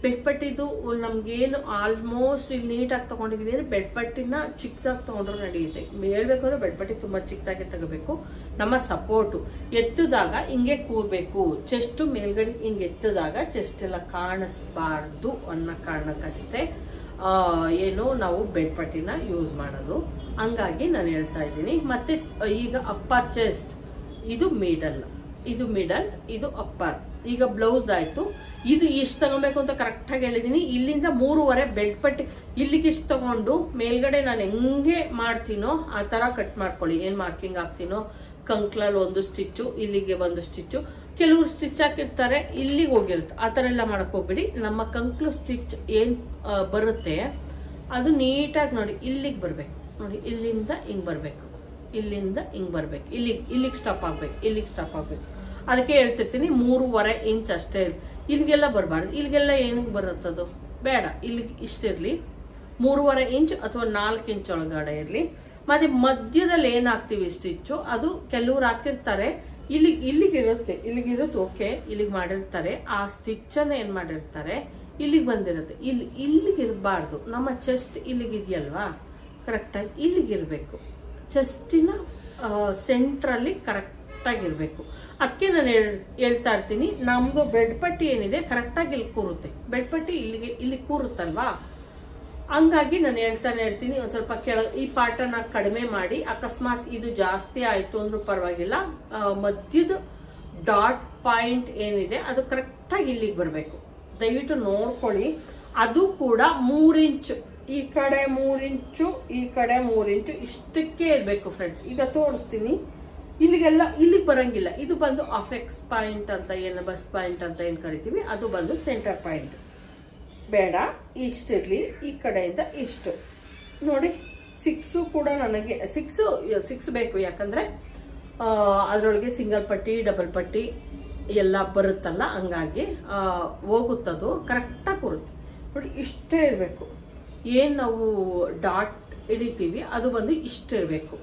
Speaker 1: ಬೆಡ್ಪಟ್ಟಿದು ನಮ್ಗೇನು ಆಲ್ಮೋಸ್ಟ್ ಇಲ್ಲಿ ನೀಟಾಗಿ ತಗೊಂಡಿದೀವಿ ಅಂದ್ರೆ ಬೆಡ್ಪಟ್ಟಿನ ಚಿಕ್ಕದಾಗಿ ತಗೊಂಡ್ರು ನಡೆಯುತ್ತೆ ಹೇಳ್ಬೇಕು ಅಂದ್ರೆ ಬೆಡ್ಪಟ್ಟಿ ತುಂಬಾ ಚಿಕ್ಕದಾಗಿ ತಗೋಬೇಕು ನಮ್ಮ ಸಪೋರ್ಟು ಎತ್ತದಾಗ ಹಿಂಗೆ ಕೂರ್ಬೇಕು ಚೆಸ್ಟ್ ಮೇಲ್ಗಡೆ ಹಿಂಗೆ ಎತ್ತದಾಗ ಚೆಸ್ಟ್ ಎಲ್ಲ ಕಾಣಿಸ್ಬಾರ್ದು ಅನ್ನೋ ಕಾರಣಕ್ಕಷ್ಟೇ ಆ, ಏನು ನಾವು ಬೆಡ್ಪಟ್ಟಿನ ಯೂಸ್ ಮಾಡೋದು ಹಂಗಾಗಿ ನಾನು ಹೇಳ್ತಾ ಇದ್ದೀನಿ ಮತ್ತೆ ಈಗ ಅಪ್ಪರ್ ಚೆಸ್ಟ್ ಇದು ಮಿಡಲ್ ಇದು ಮಿಡಲ್ ಇದು ಅಪ್ಪರ್ ಈಗ ಬ್ಲೌಸ್ ಆಯ್ತು ಇದು ಎಷ್ಟು ತಗೊಬೇಕು ಅಂತ ಕರೆಕ್ಟ್ ಆಗಿ ಹೇಳಿದೀನಿ ಇಲ್ಲಿಂದ ಮೂರುವರೆ ಬೆಲ್ಟ್ ಪಟ್ಟಿ ಇಲ್ಲಿಗೆ ಇಷ್ಟು ತಗೊಂಡು ಮೇಲ್ಗಡೆ ನಾನು ಹೆಂಗೆ ಮಾಡ್ತೀನೋ ಆ ತರ ಕಟ್ ಮಾಡ್ಕೊಳ್ಳಿ ಏನ್ ಮಾರ್ಕಿಂಗ್ ಹಾಕ್ತೀನೋ ಕಂಕ್ಲಲ್ಲಿ ಒಂದು ಸ್ಟಿಚ್ಚು ಇಲ್ಲಿಗೆ ಒಂದು ಸ್ಟಿಚ್ಚು ಕೆಲವರು ಸ್ಟಿಚ್ ಹಾಕಿರ್ತಾರೆ ಇಲ್ಲಿಗೆ ಹೋಗಿರುತ್ತೆ ಆ ಥರ ಎಲ್ಲ ಮಾಡಕ್ ಹೋಗ್ಬಿಡಿ ನಮ್ಮ ಕಂಕ್ಲು ಸ್ಟಿಚ್ ಏನ್ ಆ, ಬರುತ್ತೆ ಅದು ನೀಟಾಗಿ ನೋಡಿ ಇಲ್ಲಿಗೆ ಬರ್ಬೇಕು ನೋಡಿ ಇಲ್ಲಿಂದ ಹಿಂಗ್ ಬರ್ಬೇಕು ಇಲ್ಲಿಂದ ಹಿಂಗ್ ಬರ್ಬೇಕು ಇಲ್ಲಿಗೆ ಇಲ್ಲಿಗೆ ಸ್ಟಾಪ್ ಆಗ್ಬೇಕು ಇಲ್ಲಿಗೆ ಸ್ಟಾಪ್ ಆಗ್ಬೇಕು ಅದಕ್ಕೆ ಹೇಳ್ತಿರ್ತೀನಿ ಮೂರುವರೆ ಇಂಚ್ ಅಷ್ಟೇ ಇರ್ಲಿ. ಇಲ್ಲಿಗೆಲ್ಲ ಬರಬಾರ್ದು ಇಲ್ಲಿಗೆಲ್ಲ ಏನಕ್ಕೆ ಬರುತ್ತದು ಬೇಡ ಇಲ್ಲಿಗೆ ಇಷ್ಟಿರ್ಲಿ ಮೂರುವರೆ ಇಂಚ್ ಅಥವಾ ನಾಲ್ಕು ಇಂಚ್ ಒಳಗಡೆ ಇರಲಿ ಮತ್ತೆ ಮಧ್ಯದಲ್ಲಿ ಏನ್ ಹಾಕ್ತಿವಿ ಸ್ಟಿಚ್ಚು ಅದು ಕೆಲವ್ರು ಹಾಕಿರ್ತಾರೆ ಇಲ್ಲಿ ಇಲ್ಲಿಗೆ ಇರುತ್ತೆ ಇಲ್ಲಿಗೆ ಇರುತ್ತೆ ಓಕೆ ಇಲ್ಲಿಗೆ ಮಾಡಿರ್ತಾರೆ ಆ ಸ್ಟಿಚ್ ಅನ್ನ ಏನ್ ಮಾಡಿರ್ತಾರೆ ಇಲ್ಲಿಗೆ ಬಂದಿರುತ್ತೆ ಇಲ್ಲಿ ಇಲ್ಲಿಗೆ ಇರಬಾರ್ದು ನಮ್ಮ ಚೆಸ್ಟ್ ಇಲ್ಲಿಗೆ ಇದೆಯಲ್ವಾ ಕರೆಕ್ಟಾಗಿ ಇಲ್ಲಿಗೆ ಇರಬೇಕು ಚೆಸ್ಟಿನ ಸೆಂಟ್ರಲ್ಲಿ ಕರೆಕ್ಟಾಗಿ ಇರಬೇಕು ಅದಕ್ಕೆ ನಾನು ಹೇಳ್- ಹೇಳ್ತಾ ಇರ್ತೀನಿ ನಮ್ದು ಬೆಡ್ ಪಟ್ಟಿ ಏನಿದೆ ಕರೆಕ್ಟಾಗಿ ಇಲ್ಲಿ ಕೂರುತ್ತೆ ಬೆಡ್ ಪಟ್ಟಿ ಇಲ್ಲಿಗೆ ಇಲ್ಲಿ ಕೂರುತ್ತಲ್ವಾ ಹಂಗಾಗಿ ನಾನು ಹೇಳ್ತಾನೆ ಇರ್ತೀನಿ ಒಂದ್ ಸ್ವಲ್ಪ ಕೆಳ ಈ ಪಾರ್ಟನ್ನ ಕಡಿಮೆ ಮಾಡಿ ಅಕಸ್ಮಾತ್ ಇದು ಜಾಸ್ತಿ ಆಯ್ತು ಅಂದ್ರೂ ಪರವಾಗಿಲ್ಲ ಆ, ಮಧ್ಯದ ಡಾಟ್ ಪಾಯಿಂಟ್ ಏನಿದೆ ಅದು ಕರೆಕ್ಟಾಗಿ ಇಲ್ಲಿಗೆ ಬರಬೇಕು ದಯವಿಟ್ಟು ನೋಡ್ಕೊಳ್ಳಿ ಅದು ಕೂಡ ಮೂರ್ ಇಂಚು ಈ ಕಡೆ ಮೂರ್ ಇಂಚು ಈ ಕಡೆ ಮೂರ್ ಇಂಚು ಇಷ್ಟಕ್ಕೆ ಇರಬೇಕು ಫ್ರೆಂಡ್ಸ್ ಈಗ ತೋರಿಸ್ತೀನಿ ಇಲ್ಲಿಗೆಲ್ಲ ಇಲ್ಲಿಗೆ ಬರಂಗಿಲ್ಲ ಇದು ಬಂದು ಅಫೆಕ್ಸ್ ಪಾಯಿಂಟ್ ಅಂತ ಏನು ಬಸ್ ಪಾಯಿಂಟ್ ಅಂತ ಏನ್ ಕರಿತೀವಿ ಅದು ಬಂದು ಸೆಂಟರ್ ಪಾಯಿಂಟ್ ಬೇಡ ಇಷ್ಟಿರ್ಲಿ ಈ ಕಡೆಯಿಂದ ಇಷ್ಟು ನೋಡಿ ಸಿಕ್ಸು ಕೂಡ ನನಗೆ ಸಿಕ್ಸ್ ಸಿಕ್ಸ್ ಬೇಕು ಯಾಕಂದ್ರೆ ಆ, ಅದ್ರೊಳಗೆ ಸಿಂಗಲ್ ಪಟ್ಟಿ ಡಬಲ್ ಪಟ್ಟಿ ಎಲ್ಲ ಬರುತ್ತಲ್ಲ ಹಂಗಾಗಿ ಆ, ಹೋಗುತ್ತದು ಕರೆಕ್ಟಾಗಿ ಬರುತ್ತೆ ನೋಡಿ ಇಷ್ಟೇ ಇರಬೇಕು ಏನು ನಾವು ಡಾಟ್ ಹಿಡಿತೀವಿ ಅದು ಬಂದು ಇಷ್ಟು ಇರಬೇಕು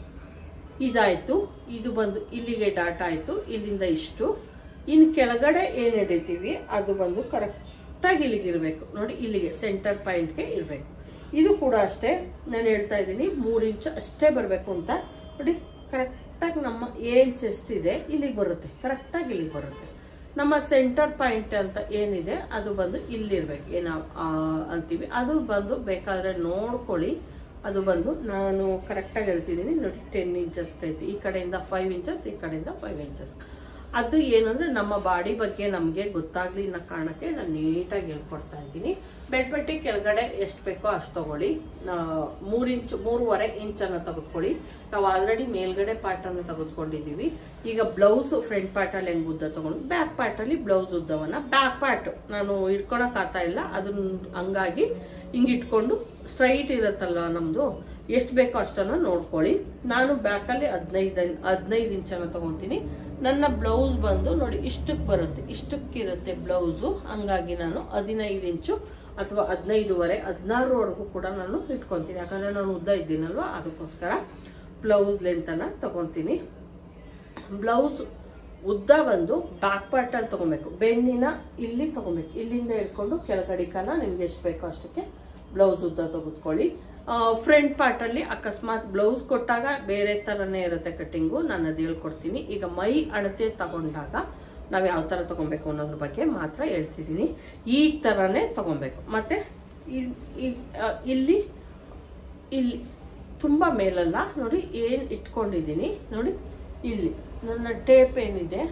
Speaker 1: ಇದಾಯ್ತು ಇದು ಬಂದು ಇಲ್ಲಿಗೆ ಡಾಟ್ ಆಯ್ತು ಇಲ್ಲಿಂದ ಇಷ್ಟು ಇನ್ನು ಕೆಳಗಡೆ ಏನ್ ಹಿಡಿತೀವಿ ಅದು ಬಂದು ಕರೆಕ್ಟಾಗಿ ಇಲ್ಲಿಗೆ ಇರಬೇಕು ನೋಡಿ ಇಲ್ಲಿಗೆ ಸೆಂಟರ್ ಪಾಯಿಂಟ್ಗೆ ಇರಬೇಕು ಇದು ಕೂಡ ಅಷ್ಟೇ ನಾನು ಹೇಳ್ತಾ ಇದ್ದೀನಿ ಮೂರು ಇಂಚ್ ಅಷ್ಟೇ ಬರಬೇಕು ಅಂತ ನೋಡಿ ಕರೆಕ್ಟಾಗಿ ನಮ್ಮ ಏನ್ ಚೆಸ್ಟ್ ಇದೆ ಇಲ್ಲಿಗೆ ಬರುತ್ತೆ ಕರೆಕ್ಟಾಗಿ ಇಲ್ಲಿಗೆ ಬರುತ್ತೆ ನಮ್ಮ ಸೆಂಟರ್ ಪಾಯಿಂಟ್ ಅಂತ ಏನಿದೆ ಅದು ಬಂದು ಇಲ್ಲಿರ್ಬೇಕು ಏನೋ ಆ, ಅಂತೀವಿ ಅದು ಬಂದು ಬೇಕಾದ್ರೆ ನೋಡ್ಕೊಳ್ಳಿ ಅದು ಬಂದು ನಾನು ಕರೆಕ್ಟಾಗಿ ಹೇಳ್ತಿದ್ದೀನಿ ನೋಡಿ ಟೆನ್ ಇಂಚಸ್ ಐತಿ ಈ ಕಡೆಯಿಂದ ಫೈವ್ ಇಂಚಸ್ ಈ ಕಡೆಯಿಂದ ಫೈವ್ ಇಂಚಸ್ ಅದು ಏನಂದ್ರೆ ನಮ್ಮ ಬಾಡಿ ಬಗ್ಗೆ ನಮಗೆ ಗೊತ್ತಾಗ್ಲಿ ಅನ್ನೋ ಕಾರಣಕ್ಕೆ ನಾನು ನೀಟಾಗಿ ಹೇಳ್ಕೊಡ್ತಾ ಇದ್ದೀನಿ ಬೆಡ್ಬಟ್ಟಿ ಕೆಳಗಡೆ ಎಷ್ಟು ಬೇಕೋ ಅಷ್ಟು ತಗೊಳ್ಳಿ ನಾ- ಮೂರ್ ಇಂಚು ಮೂರುವರೆ ಇಂಚನ್ನ ತೆಗೆದುಕೊಳ್ಳಿ ನಾವು ಆಲ್ರೆಡಿ ಮೇಲ್ಗಡೆ ಪಾರ್ಟ್ ಅನ್ನು ತೆಗೆದುಕೊಂಡಿದೀವಿ ಈಗ ಬ್ಲೌಸ್ ಫ್ರಂಟ್ ಪಾರ್ಟ್ ಅಲ್ಲಿ ಹೆಂಗ್ ಉದ್ದ ತಗೊಂಡು ಬ್ಯಾಕ್ ಪಾರ್ಟ್ ಅಲ್ಲಿ ಬ್ಲೌಸ್ ಉದ್ದವನ್ನ ಬ್ಯಾಕ್ ಪಾರ್ಟ್ ನಾನು ಇಟ್ಕೊಳಕ್ ಆಗ್ತಾ ಇಲ್ಲ ಅದನ್ನ ಹಂಗಾಗಿ ಹಿಂಗ್ ಇಟ್ಕೊಂಡು ಸ್ಟ್ರೈಟ್ ಇರುತ್ತಲ್ಲ ನಮ್ದು ಎಷ್ಟು ಬೇಕೋ ಅಷ್ಟನ್ನ ನೋಡ್ಕೊಳ್ಳಿ ನಾನು ಬ್ಯಾಕಲ್ಲಿ ಹದಿನೈದು ಹದಿನೈದು ಇಂಚನ್ನ ತಗೊಂತೀನಿ ನನ್ನ ಬ್ಲೌಸ್ ಬಂದು ನೋಡಿ ಇಷ್ಟಕ್ಕೆ ಬರುತ್ತೆ ಇಷ್ಟಕ್ಕಿರುತ್ತೆ ಬ್ಲೌಸು ಹಂಗಾಗಿ ನಾನು ಹದಿನೈದು ಇಂಚು ಅಥವಾ ಹದಿನೈದುವರೆ ಹದಿನಾರವರೆಗೂ ಕೂಡ ನಾನು ಇಟ್ಕೊತೀನಿ ಯಾಕಂದ್ರೆ ನಾನು ಉದ್ದ ಇದ್ದೀನಲ್ವಾ ಅದಕ್ಕೋಸ್ಕರ ಬ್ಲೌಸ್ ಲೆಂತನ್ನ ತಗೊಂತೀನಿ ಬ್ಲೌಸ್ ಉದ್ದ ಬಂದು ಬ್ಯಾಕ್ ಪಾರ್ಟ್ ಅಲ್ಲಿ ತಗೊಬೇಕು ಬೆನ್ನಿನ ಇಲ್ಲಿ ತಗೊಬೇಕು ಇಲ್ಲಿಂದ ಹಿಡ್ಕೊಂಡು ಕೆಳಗಡಿಕನ ನಿಮ್ಗೆ ಎಷ್ಟು ಬೇಕೋ ಅಷ್ಟಕ್ಕೆ ಬ್ಲೌಸ್ ಉದ್ದ ತೆಗೆದುಕೊಳ್ಳಿ ಫ್ರಂಟ್ ಪಾರ್ಟ್ ಅಲ್ಲಿ ಅಕಸ್ಮಾತ್ ಬ್ಲೌಸ್ ಕೊಟ್ಟಾಗ ಬೇರೆ ತರನೇ ಇರುತ್ತೆ ಕಟ್ಟಿಂಗು ನಾನು ಅದು ಹೇಳ್ಕೊಡ್ತೀನಿ ಈಗ ಮೈ ಅಳತೆ ತಗೊಂಡಾಗ ನಾವು ಯಾವ ತರ ತಗೊಬೇಕು ಅನ್ನೋದ್ರ ಬಗ್ಗೆ ಮಾತ್ರ ಹೇಳ್ತಿದ್ದೀನಿ ಈ ತರನೇ ತಗೊಬೇಕು ಮತ್ತೆ ಇ- ಇ- ಆ, ಇಲ್ಲಿ ಇಲ್ಲಿ ತುಂಬಾ ಮೇಲಲ್ಲ ನೋಡಿ ಏನ್ ಇಟ್ಕೊಂಡಿದ್ದೀನಿ ನೋಡಿ ಇಲ್ಲಿ ನನ್ನ ಟೇಪ್ ಏನಿದೆ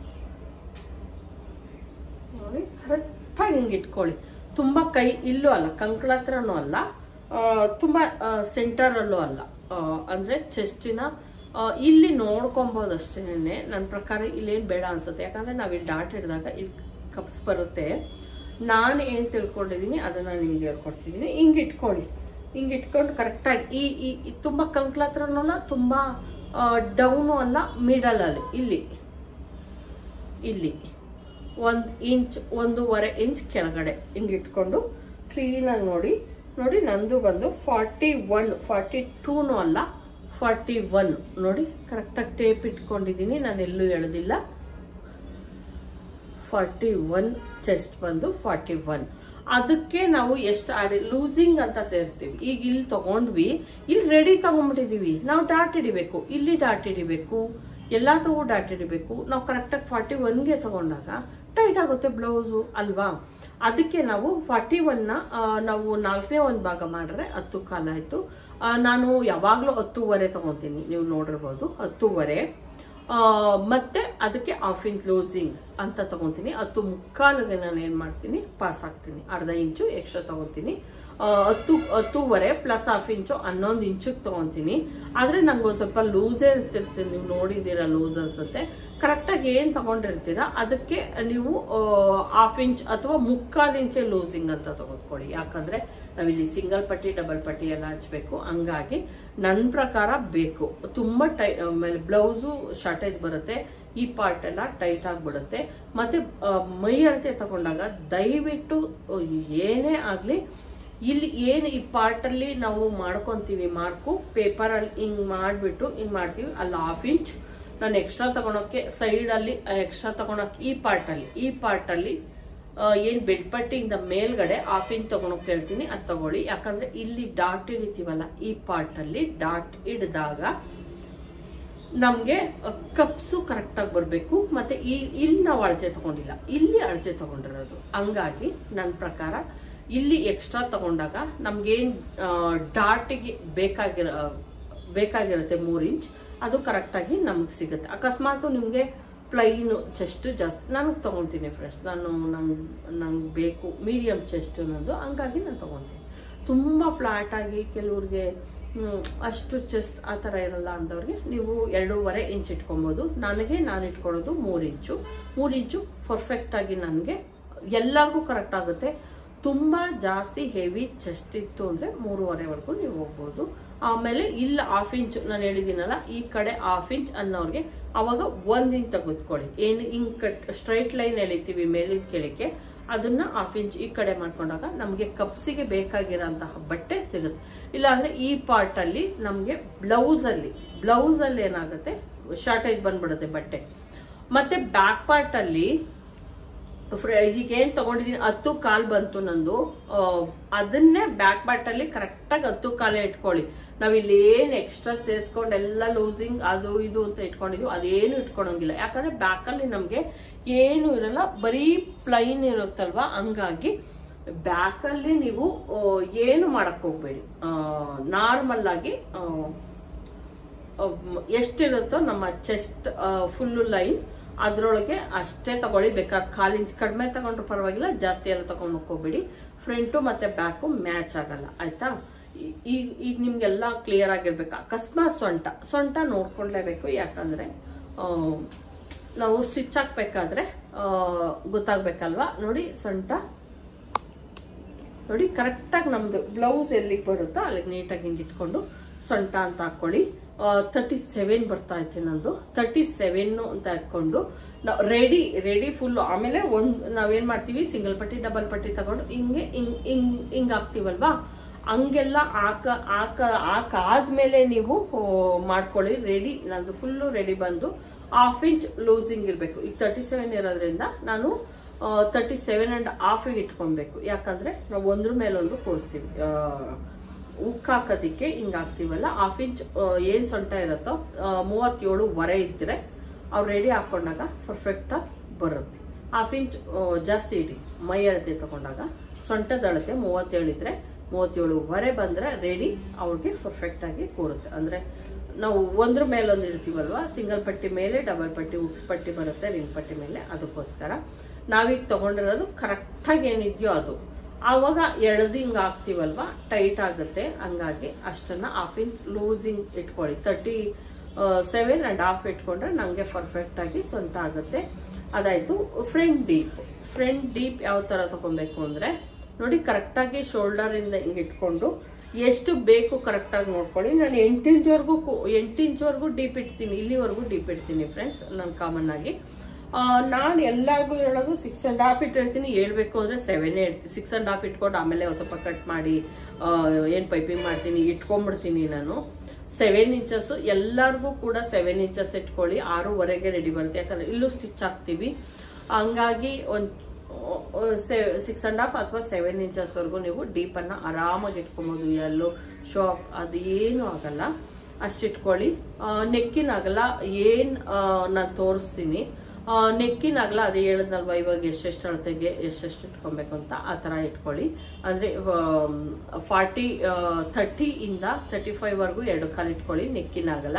Speaker 1: ನೋಡಿ ಕರೆಕ್ಟಾಗಿ ಹಿಂಗೆ ಇಟ್ಕೊಳ್ಳಿ ತುಂಬಾ ಕೈ ಇಲ್ಲೂ ಅಲ್ಲ ಕಂಕಳ ಹತ್ರನೂ ಅಲ್ಲ ಆ, ತುಂಬಾ ಸೆಂಟರಲ್ಲೂ ಅಲ್ಲ ಆ, ಅಂದ್ರೆ ಚೆಸ್ಟಿನ ಇಲ್ಲಿ ನೋಡ್ಕೊಬೋದು ಅಷ್ಟೇನೆ ನನ್ನ ಪ್ರಕಾರ ಇಲ್ಲೇನು ಬೇಡ ಅನ್ಸುತ್ತೆ ಯಾಕಂದ್ರೆ ನಾವು ಇಲ್ಲಿ ಡಾಟ್ ಹಿಡಿದಾಗ ಇಲ್ಲಿ ಕಪ್ಸ್ ಬರುತ್ತೆ ನಾನು ಏನು ತಿಳ್ಕೊಂಡಿದ್ದೀನಿ ಅದನ್ನ ನಿಮ್ಗೆ ಹೇಳ್ಕೊಡ್ತಿದ್ದೀನಿ ಹಿಂಗೆ ಇಟ್ಕೊಳ್ಳಿ ಹಿಂಗೆ ಇಟ್ಕೊಂಡು ಕರೆಕ್ಟಾಗಿ ಈ ಈ ಈ ತುಂಬಾ ಕಂಕ್ಳ ಹತ್ರನೂ ಅಲ್ಲ ತುಂಬಾ ಡೌನು ಅಲ್ಲ ಮಿಡಲ್ ಅಲ್ಲಿ ಇಲ್ಲಿ ಇಲ್ಲಿ ಒಂದು ಇಂಚ್ ಒಂದೂವರೆ ಇಂಚ್ ಕೆಳಗಡೆ ಹಿಂಗೆ ಇಟ್ಕೊಂಡು ಕ್ಲೀನಾಗಿ ನೋಡಿ ನೋಡಿ ನಂದು ಬಂದು ಫಾರ್ಟಿ ಒನ್ ಫಾರ್ಟಿ ಟೂನು ಅಲ್ಲ ಫಾರ್ಟಿ ಒನ್ ನೋಡಿ ಕರೆಕ್ಟಾಗಿ ಟೇಪ್ ಇಟ್ಕೊಂಡಿದ್ದೀನಿ ನಾನು ಎಲ್ಲೂ ಎಳೆದಿಲ್ಲ ಫಾರ್ಟಿ ಒನ್ ಚೆಸ್ಟ್ ಬಂದು ಫಾರ್ಟಿ ಒನ್ ಅದಕ್ಕೆ ನಾವು ಎಷ್ಟು ಆಡಿ ಲೂಸಿಂಗ್ ಅಂತ ಸೇರಿಸ್ತೀವಿ ಈಗ ಇಲ್ಲಿ ತಗೊಂಡ್ವಿ ಇಲ್ಲಿ ರೆಡಿ ತಗೊಂಡ್ಬಿಟ್ಟಿದೀವಿ ನಾವು ಡಾಟ್ ಹಿಡಿಬೇಕು ಇಲ್ಲಿ ಡಾಟ್ ಹಿಡಿಬೇಕು ಎಲ್ಲ ತಗೋ ಡಾಟ್ ಹಿಡಿಬೇಕು ನಾವು ಕರೆಕ್ಟಾಗಿ ಫಾರ್ಟಿ ಒನ್ಗೆ ತಗೊಂಡಾಗ ಟೈಟ್ ಆಗುತ್ತೆ ಬ್ಲೌಸು ಅಲ್ವಾ ಅದಕ್ಕೆ ನಾವು ಫಾರ್ಟಿ ಒನ್ನ ನಾವು ನಾಲ್ಕನೇ ಒಂದು ಭಾಗ ಮಾಡಿದ್ರೆ ಹತ್ತು ಕಾಲ ಆಯ್ತು ಆ, ನಾನು ಯಾವಾಗಲೂ ಹತ್ತೂವರೆ ತಗೊಂತೀನಿ ನೀವು ನೋಡಿರ್ಬೋದು ಹತ್ತೂವರೆ ಆ, ಮತ್ತೆ ಅದಕ್ಕೆ ಹಾಫ್ ಇಂಚ್ ಲೂಸಿಂಗ್ ಅಂತ ತಗೊಂತೀನಿ ಹತ್ತು ಮುಕ್ಕಾಲಿಗೆ ನಾನು ಏನು ಮಾಡ್ತೀನಿ ಪಾಸ್ ಹಾಕ್ತೀನಿ ಅರ್ಧ ಇಂಚು ಎಕ್ಸ್ಟ್ರಾ ತಗೊಂತೀನಿ ಆ, ಹತ್ತು ಹತ್ತೂವರೆ ಪ್ಲಸ್ ಹಾಫ್ ಇಂಚು ಹನ್ನೊಂದು ಇಂಚಿಗೆ ತಗೊಂತೀನಿ ಆದ್ರೆ ನಂಗೆ ಒಂದು ಸ್ವಲ್ಪ ಲೂಸೇ ಅನಿಸ್ತಿರ್ತೀನಿ ನೀವು ನೋಡಿದ್ದೀರಾ ಲೂಸ್ ಅನ್ಸುತ್ತೆ ಕರೆಕ್ಟಾಗಿ ಏನು ತಗೊಂಡಿರ್ತೀರಾ ಅದಕ್ಕೆ ನೀವು ಹಾಫ್ ಇಂಚ್ ಅಥವಾ ಮುಕ್ಕಾಲು ಇಂಚೆ ಲೂಸಿಂಗ್ ಅಂತ ತಗೊಳ್ಕೊಳ್ಳಿ ಯಾಕಂದ್ರೆ ನಾವಿಲ್ಲಿ ಸಿಂಗಲ್ ಪಟ್ಟಿ ಡಬಲ್ ಪಟ್ಟಿ ಎಲ್ಲ ಹಚ್ಬೇಕು ಹಂಗಾಗಿ ನನ್ನ ಪ್ರಕಾರ ಬೇಕು ತುಂಬಾ ಟೈ ಆಮೇಲೆ ಬ್ಲೌಸು ಶಾರ್ಟೇಜ್ ಬರುತ್ತೆ ಈ ಪಾರ್ಟ್ ಎಲ್ಲ ಟೈಟ್ ಆಗಿಬಿಡುತ್ತೆ ಮತ್ತೆ ಆ, ಮೈ ಅಳತೆ ತಗೊಂಡಾಗ ದಯವಿಟ್ಟು ಆ, ಏನೇ ಆಗಲಿ ಇಲ್ಲಿ ಏನು ಈ ಪಾರ್ಟ್ ಅಲ್ಲಿ ನಾವು ಮಾಡ್ಕೊಂತೀವಿ ಮಾರ್ಕು ಪೇಪರ್ ಅಲ್ಲಿ ಹಿಂಗ್ ಮಾಡ್ಬಿಟ್ಟು ಹಿಂಗ್ ಮಾಡ್ತೀವಿ ಅಲ್ಲಿ ಹಾಫ್ ಇಂಚ್ ನಾನು ಎಕ್ಸ್ಟ್ರಾ ತಗೊಳಕ್ಕೆ ಸೈಡ್ ಅಲ್ಲಿ ಎಕ್ಸ್ಟ್ರಾ ತಗೊಳಕ್ ಈ ಪಾರ್ಟ್ ಅಲ್ಲಿ ಈ ಪಾರ್ಟ್ ಅಲ್ಲಿ ಆ, ಏನ್ ಬೆಡ್ ಪಟ್ಟಿಯಿಂದ ಮೇಲ್ಗಡೆ ಹಾಫ್ ಇಂಚ್ ತಗೊಳಕ್ ಹೇಳ್ತೀನಿ ಅದ್ ತಗೊಳ್ಳಿ ಯಾಕಂದ್ರೆ ಇಲ್ಲಿ ಡಾಟ್ ಹಿಡಿತೀವಲ್ಲ ಈ ಪಾರ್ಟ್ ಅಲ್ಲಿ ಡಾಟ್ ಹಿಡಿದಾಗ ನಮ್ಗೆ ಕಪ್ಸು ಕರೆಕ್ಟ್ ಆಗಿ ಬರಬೇಕು ಮತ್ತೆ ಈ ಇಲ್ಲಿ ನಾವು ಅಳತೆ ತಗೊಂಡಿಲ್ಲ ಇಲ್ಲಿ ಅಳತೆ ತಗೊಂಡಿರೋದು ಹಂಗಾಗಿ ನನ್ನ ಪ್ರಕಾರ ಇಲ್ಲಿ ಎಕ್ಸ್ಟ್ರಾ ತಗೊಂಡಾಗ ನಮ್ಗೇನ್ ಡಾಟಿಗೆ ಬೇಕಾಗಿರೋ ಬೇಕಾಗಿರುತ್ತೆ ಮೂರ್ ಇಂಚ್ ಅದು ಕರೆಕ್ಟಾಗಿ ನಮ್ಗೆ ಸಿಗುತ್ತೆ ಅಕಸ್ಮಾತ್ ನಿಮಗೆ ಪ್ಲೈನು ಚೆಸ್ಟ್ ಜಾಸ್ತಿ ನನಗೆ ತಗೊತೀನಿ ಫ್ರೆಂಡ್ಸ್ ನಾನು ನಂಗೆ ನಂಗೆ ಬೇಕು ಮೀಡಿಯಂ ಚೆಸ್ಟ್ ಅನ್ನೋದು ಹಂಗಾಗಿ ನಾನು ತಗೊತೀನಿ ತುಂಬ ಫ್ಲಾಟ್ ಆಗಿ ಕೆಲವ್ರಿಗೆ ಹ್ಮ್, ಅಷ್ಟು ಚೆಸ್ಟ್ ಆ ಥರ ಇರಲ್ಲ ಅಂದವ್ರಿಗೆ ನೀವು ಎರಡೂವರೆ ಇಂಚ್ ಇಟ್ಕೊಬೋದು ನನಗೆ ನಾನು ಇಟ್ಕೊಳ್ಳೋದು ಮೂರು ಇಂಚು ಮೂರು ಇಂಚು ಪರ್ಫೆಕ್ಟ್ ಆಗಿ ನನಗೆ ಎಲ್ಲರಿಗೂ ಕರೆಕ್ಟ್ ಆಗುತ್ತೆ ತುಂಬ ಜಾಸ್ತಿ ಹೆವಿ ಚೆಸ್ಟ್ ಇತ್ತು ಅಂದರೆ ಮೂರುವರೆವರೆಗೂ ನೀವು ಹೋಗ್ಬೋದು ಆಮೇಲೆ ಇಲ್ಲಿ ಹಾಫ್ ಇಂಚ್ ನಾನು ಹೇಳಿದ್ದೀನಲ್ಲ ಈ ಕಡೆ ಹಾಫ್ ಇಂಚ್ ಅನ್ನೋರಿಗೆ ಅವಾಗ ಒಂದು ಇಂಚ್ ತೆಗೆದುಕೊಳ್ಳಿ ಏನು ಹಿಂಗ್ ಕಟ್ ಸ್ಟ್ರೈಟ್ ಲೈನ್ ಎಳಿತೀವಿ ಮೇಲಿಂದ ಕೆಳಕ್ಕೆ ಅದನ್ನ ಹಾಫ್ ಇಂಚ್ ಈ ಕಡೆ ಮಾಡ್ಕೊಂಡಾಗ ನಮಗೆ ಕಪ್ಸಿಗೆ ಬೇಕಾಗಿರೋಂತಹ ಬಟ್ಟೆ ಸಿಗುತ್ತೆ ಇಲ್ಲಾಂದ್ರೆ ಈ ಪಾರ್ಟ್ ಅಲ್ಲಿ ನಮಗೆ ಬ್ಲೌಸ್ ಅಲ್ಲಿ ಬ್ಲೌಸ್ ಅಲ್ಲಿ ಏನಾಗುತ್ತೆ ಶಾರ್ಟೇಜ್ ಬಂದ್ಬಿಡುತ್ತೆ ಬಟ್ಟೆ ಮತ್ತೆ ಬ್ಯಾಕ್ ಪಾರ್ಟ್ ಅಲ್ಲಿ ಫ್ರ- ಈಗ ಏನ್ ತಗೊಂಡಿದೀನಿ ಹತ್ತು ಕಾಲ್ ಬಂತು ನಂದು ಆ, ಅದನ್ನೇ ಬ್ಯಾಕ್ ಪಾರ್ಟ್ ಅಲ್ಲಿ ಕರೆಕ್ಟಾಗಿ ಹತ್ತು ಕಾಲೇ ಇಟ್ಕೊಳ್ಳಿ ನಾವ್ ಇಲ್ಲಿ ಏನ್ ಎಕ್ಸ್ಟ್ರಾ ಸೇರಿಸ್ಕೊಂಡು ಎಲ್ಲ ಲೂಸಿಂಗ್ ಅದು ಇದು ಅಂತ ಇಟ್ಕೊಂಡಿದ್ವಿ ಅದೇನು ಇಟ್ಕೊಳಂಗಿಲ್ಲ ಯಾಕಂದ್ರೆ ಬ್ಯಾಕ್ ಅಲ್ಲಿ ನಮ್ಗೆ ಏನು ಇರಲ್ಲ ಬರೀ ಪ್ಲೈನ್ ಇರುತ್ತಲ್ವಾ ಹಂಗಾಗಿ ಬ್ಯಾಕ್ ಅಲ್ಲಿ ನೀವು ಆ, ಏನು ಮಾಡಕ್ ಹೋಗ್ಬೇಡಿ ನಾರ್ಮಲ್ ಆಗಿ ಆ, ಅಹ್ ಎಷ್ಟಿರುತ್ತೋ ನಮ್ಮ ಚೆಸ್ಟ್ ಫುಲ್ಲು ಲೈನ್ ಅದ್ರೊಳಗೆ ಅಷ್ಟೇ ತಗೊಳ್ಳಿ ಬೇಕಾದ್ರೆ ಕಾಲು ಇಂಚ್ ಕಡಿಮೆ ತಗೊಂಡ್ರು ಪರವಾಗಿಲ್ಲ ಜಾಸ್ತಿ ಎಲ್ಲ ತಗೊಂಡು ಹೋಗ್ಬೇಡಿ ಫ್ರಂಟು ಮತ್ತೆ ಬ್ಯಾಕು ಮ್ಯಾಚ್ ಆಗಲ್ಲ ಆಯ್ತಾ ಈ- ಈಗ ಈಗ ನಿಮ್ಗೆಲ್ಲ ಕ್ಲಿಯರ್ ಆಗಿರ್ಬೇಕು ಅಕಸ್ಮಾತ್ ಸೊಂಟ ಸೊಂಟ ನೋಡ್ಕೊಳ್ಳೇಬೇಕು ಯಾಕಂದ್ರೆ ಆ, ನಾವು ಸ್ಟಿಚ್ ಹಾಕ್ಬೇಕಾದ್ರೆ ಆ, ಗೊತ್ತಾಗ್ಬೇಕಲ್ವಾ ನೋಡಿ ಸೊಂಟ ನೋಡಿ ಕರೆಕ್ಟಾಗಿ ನಮ್ದು ಬ್ಲೌಸ್ ಎಲ್ಲಿಗೆ ಬರುತ್ತೋ ಅಲ್ಲಿಗೆ ನೀಟಾಗಿ ಹಿಂಗೆ ಇಟ್ಕೊಂಡು ಸೊಂಟ ಅಂತ ಹಾಕೊಳ್ಳಿ ತರ್ಟಿ ಸೆವೆನ್ ಬರ್ತಾ ಐತೆ ನಂದು ತರ್ಟಿ ಸೆವೆನ್ ಅಂತ ಹಾಕೊಂಡು ನಾವು ರೆಡಿ ರೆಡಿ ಫುಲ್ ಆಮೇಲೆ ಒಂದ್ ನಾವೇನ್ ಮಾಡ್ತೀವಿ ಸಿಂಗಲ್ ಪಟ್ಟಿ ಡಬಲ್ ಪಟ್ಟಿ ತಗೊಂಡು ಹಿಂಗೆ ಹಿಂಗ್ ಹಿಂಗ್ ಹಿಂಗ್ ಹಾಕ್ತಿವಲ್ವಾ ಹಂಗೆಲ್ಲ ಹಾಕ ಹಾಕ ಹಾಕಾದ್ಮೇಲೆ ನೀವು ಆ, ಮಾಡ್ಕೊಳ್ಳಿ ರೆಡಿ ನಂದು ಫುಲ್ಲು ರೆಡಿ ಬಂದು ಹಾಫ್ ಇಂಚ್ ಲೂಸಿಂಗ್ ಇರಬೇಕು ಈಗ ತರ್ಟಿ ಸೆವೆನ್ ಇರೋದ್ರಿಂದ ನಾನು ತರ್ಟಿ ಸೆವೆನ್ ಅಂಡ್ ಹಾಫಿಗೆ ಇಟ್ಕೊಬೇಕು ಯಾಕಂದ್ರೆ ನಾವು ಒಂದ್ರ ಮೇಲೊಂದು ಕೂರಿಸ್ತೀವಿ ಉಕ್ ಹಾಕೋದಿಕ್ಕೆ ಹಿಂಗ್ ಹಾಕ್ತೀವಲ್ಲ ಹಾಫ್ ಇಂಚ್ ಏನ್ ಸೊಂಟ ಇರುತ್ತೋ ಮೂವತ್ತೇಳು ವರೆ ಇದ್ರೆ ಅವ್ರು ರೆಡಿ ಹಾಕೊಂಡಾಗ ಪರ್ಫೆಕ್ಟ್ ಆಗಿ ಬರುತ್ತೆ ಹಾಫ್ ಇಂಚ್ ಜಾಸ್ತಿ ಇಡಿ ಮೈ ಅಳತೆ ತಗೊಂಡಾಗ ಸೊಂಟದ ಅಳತೆ ಮೂವತ್ತೇಳು ಇದ್ರೆ ಮೂವತ್ತೇಳು ವರೆ ಬಂದ್ರೆ ರೆಡಿ ಅವ್ರಿಗೆ ಪರ್ಫೆಕ್ಟ್ ಆಗಿ ಕೂರುತ್ತೆ ಅಂದ್ರೆ ನಾವು ಒಂದ್ರ ಮೇಲೊಂದು ಇಡ್ತೀವಲ್ವಾ ಸಿಂಗಲ್ ಪಟ್ಟಿ ಮೇಲೆ ಡಬಲ್ ಪಟ್ಟಿ ಉಕ್ಸ್ ಪಟ್ಟಿ ಬರುತ್ತೆ ರಿಂಗ್ ಪಟ್ಟಿ ಮೇಲೆ ಅದಕ್ಕೋಸ್ಕರ ನಾವೀಗ ತಗೊಂಡಿರೋದು ಕರೆಕ್ಟಾಗಿ ಏನಿದೆಯೋ ಅದು ಆವಾಗ ಎಳೆದು ಹಿಂಗೆ ಹಾಕ್ತೀವಲ್ವಾ ಟೈಟ್ ಆಗುತ್ತೆ ಹಂಗಾಗಿ ಅಷ್ಟನ್ನ ಹಾಫ್ ಇಂಚ್ ಲೂಸಿಂಗ್ ಇಟ್ಕೊಳ್ಳಿ ತರ್ಟಿ ಸೆವೆನ್ ಅಂಡ್ ಹಾಫ್ ಇಟ್ಕೊಂಡ್ರೆ ನನಗೆ ಪರ್ಫೆಕ್ಟ್ ಆಗಿ ಸ್ವಂತ ಆಗುತ್ತೆ ಅದಾಯ್ತು ಫ್ರಂಟ್ ಡೀಪ್ ಫ್ರಂಟ್ ಡೀಪ್ ಯಾವ ತರ ತಗೊಬೇಕು ಅಂದ್ರೆ ನೋಡಿ ಕರೆಕ್ಟಾಗಿ ಶೋಲ್ಡರ್ ಇಂದ ಹಿಂಗೆ ಇಟ್ಕೊಂಡು ಎಷ್ಟು ಬೇಕು ಕರೆಕ್ಟಾಗಿ ನೋಡ್ಕೊಳ್ಳಿ ನಾನು ಎಂಟು ಇಂಚ್ವರೆಗೂ ಎಂಟು ಇಂಚ್ವರೆಗೂ ಡೀಪ್ ಇಡ್ತೀನಿ ಇಲ್ಲಿವರೆಗೂ ಡೀಪ್ ಇಡ್ತೀನಿ ಫ್ರೆಂಡ್ಸ್ ನಾನು ಕಾಮನ್ ಆಗಿ ನಾನು ಎಲ್ಲರಿಗೂ ಹೇಳೋದು ಸಿಕ್ಸ್ ಅಂಡ್ ಹಾಫ್ ಇಟ್ಟಿರ್ತೀನಿ ಹೇಳ್ಬೇಕು ಅಂದ್ರೆ ಸೆವೆನೇ ಇಡ್ತೀನಿ ಸಿಕ್ಸ್ ಅಂಡ್ ಹಾಫ್ ಇಟ್ಕೊಂಡು ಆಮೇಲೆ ಒಂದ್ ಸ್ವಲ್ಪ ಕಟ್ ಮಾಡಿ ಏನು ಪೈಪಿಂಗ್ ಮಾಡ್ತೀನಿ ಇಟ್ಕೊಂಡ್ಬಿಡ್ತೀನಿ ನಾನು ಸೆವೆನ್ ಇಂಚಸ್ ಎಲ್ಲರಿಗೂ ಕೂಡ ಸೆವೆನ್ ಇಂಚಸ್ ಇಟ್ಕೊಳ್ಳಿ ಆರೂವರೆಗೆ ರೆಡಿ ಬರುತ್ತೆ ಯಾಕಂದ್ರೆ ಇಲ್ಲೂ ಸ್ಟಿಚ್ ಹಾಕ್ತೀವಿ ಹಂಗಾಗಿ ಒಂದ್ ಸಿಕ್ಸ್ ಅಂಡ್ ಹಾಫ್ ಅಥವಾ ಸೆವೆನ್ ಇಂಚಸ್ವರೆಗೂ ನೀವು ಡೀಪನ್ನು ಆರಾಮಾಗಿ ಇಟ್ಕೊಬೋದು ಎಲ್ಲೋ ಶಾಪ್ ಅದೇನು ಆಗಲ್ಲ ಅಷ್ಟಿಟ್ಕೊಳ್ಳಿ ನೆಕ್ಕಿನ ಅಗಲ ಏನು ನಾನು ತೋರಿಸ್ತೀನಿ ನೆಕ್ಕಿನ ಅಗಲ ಅದೇ ಹೇಳಿದ್ನಲ್ವ ಇವಾಗ ಎಷ್ಟೆಷ್ಟು ಅಳತೆಗೆ ಎಷ್ಟೆಷ್ಟು ಇಟ್ಕೊಬೇಕು ಅಂತ ಆ ಥರ ಇಟ್ಕೊಳ್ಳಿ ಅಂದರೆ ಫಾರ್ಟಿ ಥರ್ಟಿ ಇಂದ ತರ್ಟಿ ಫೈವ್ ವರೆಗೂ ಎರಡು ಕಾಲು ಇಟ್ಕೊಳ್ಳಿ ನೆಕ್ಕಿನ ಅಗಲ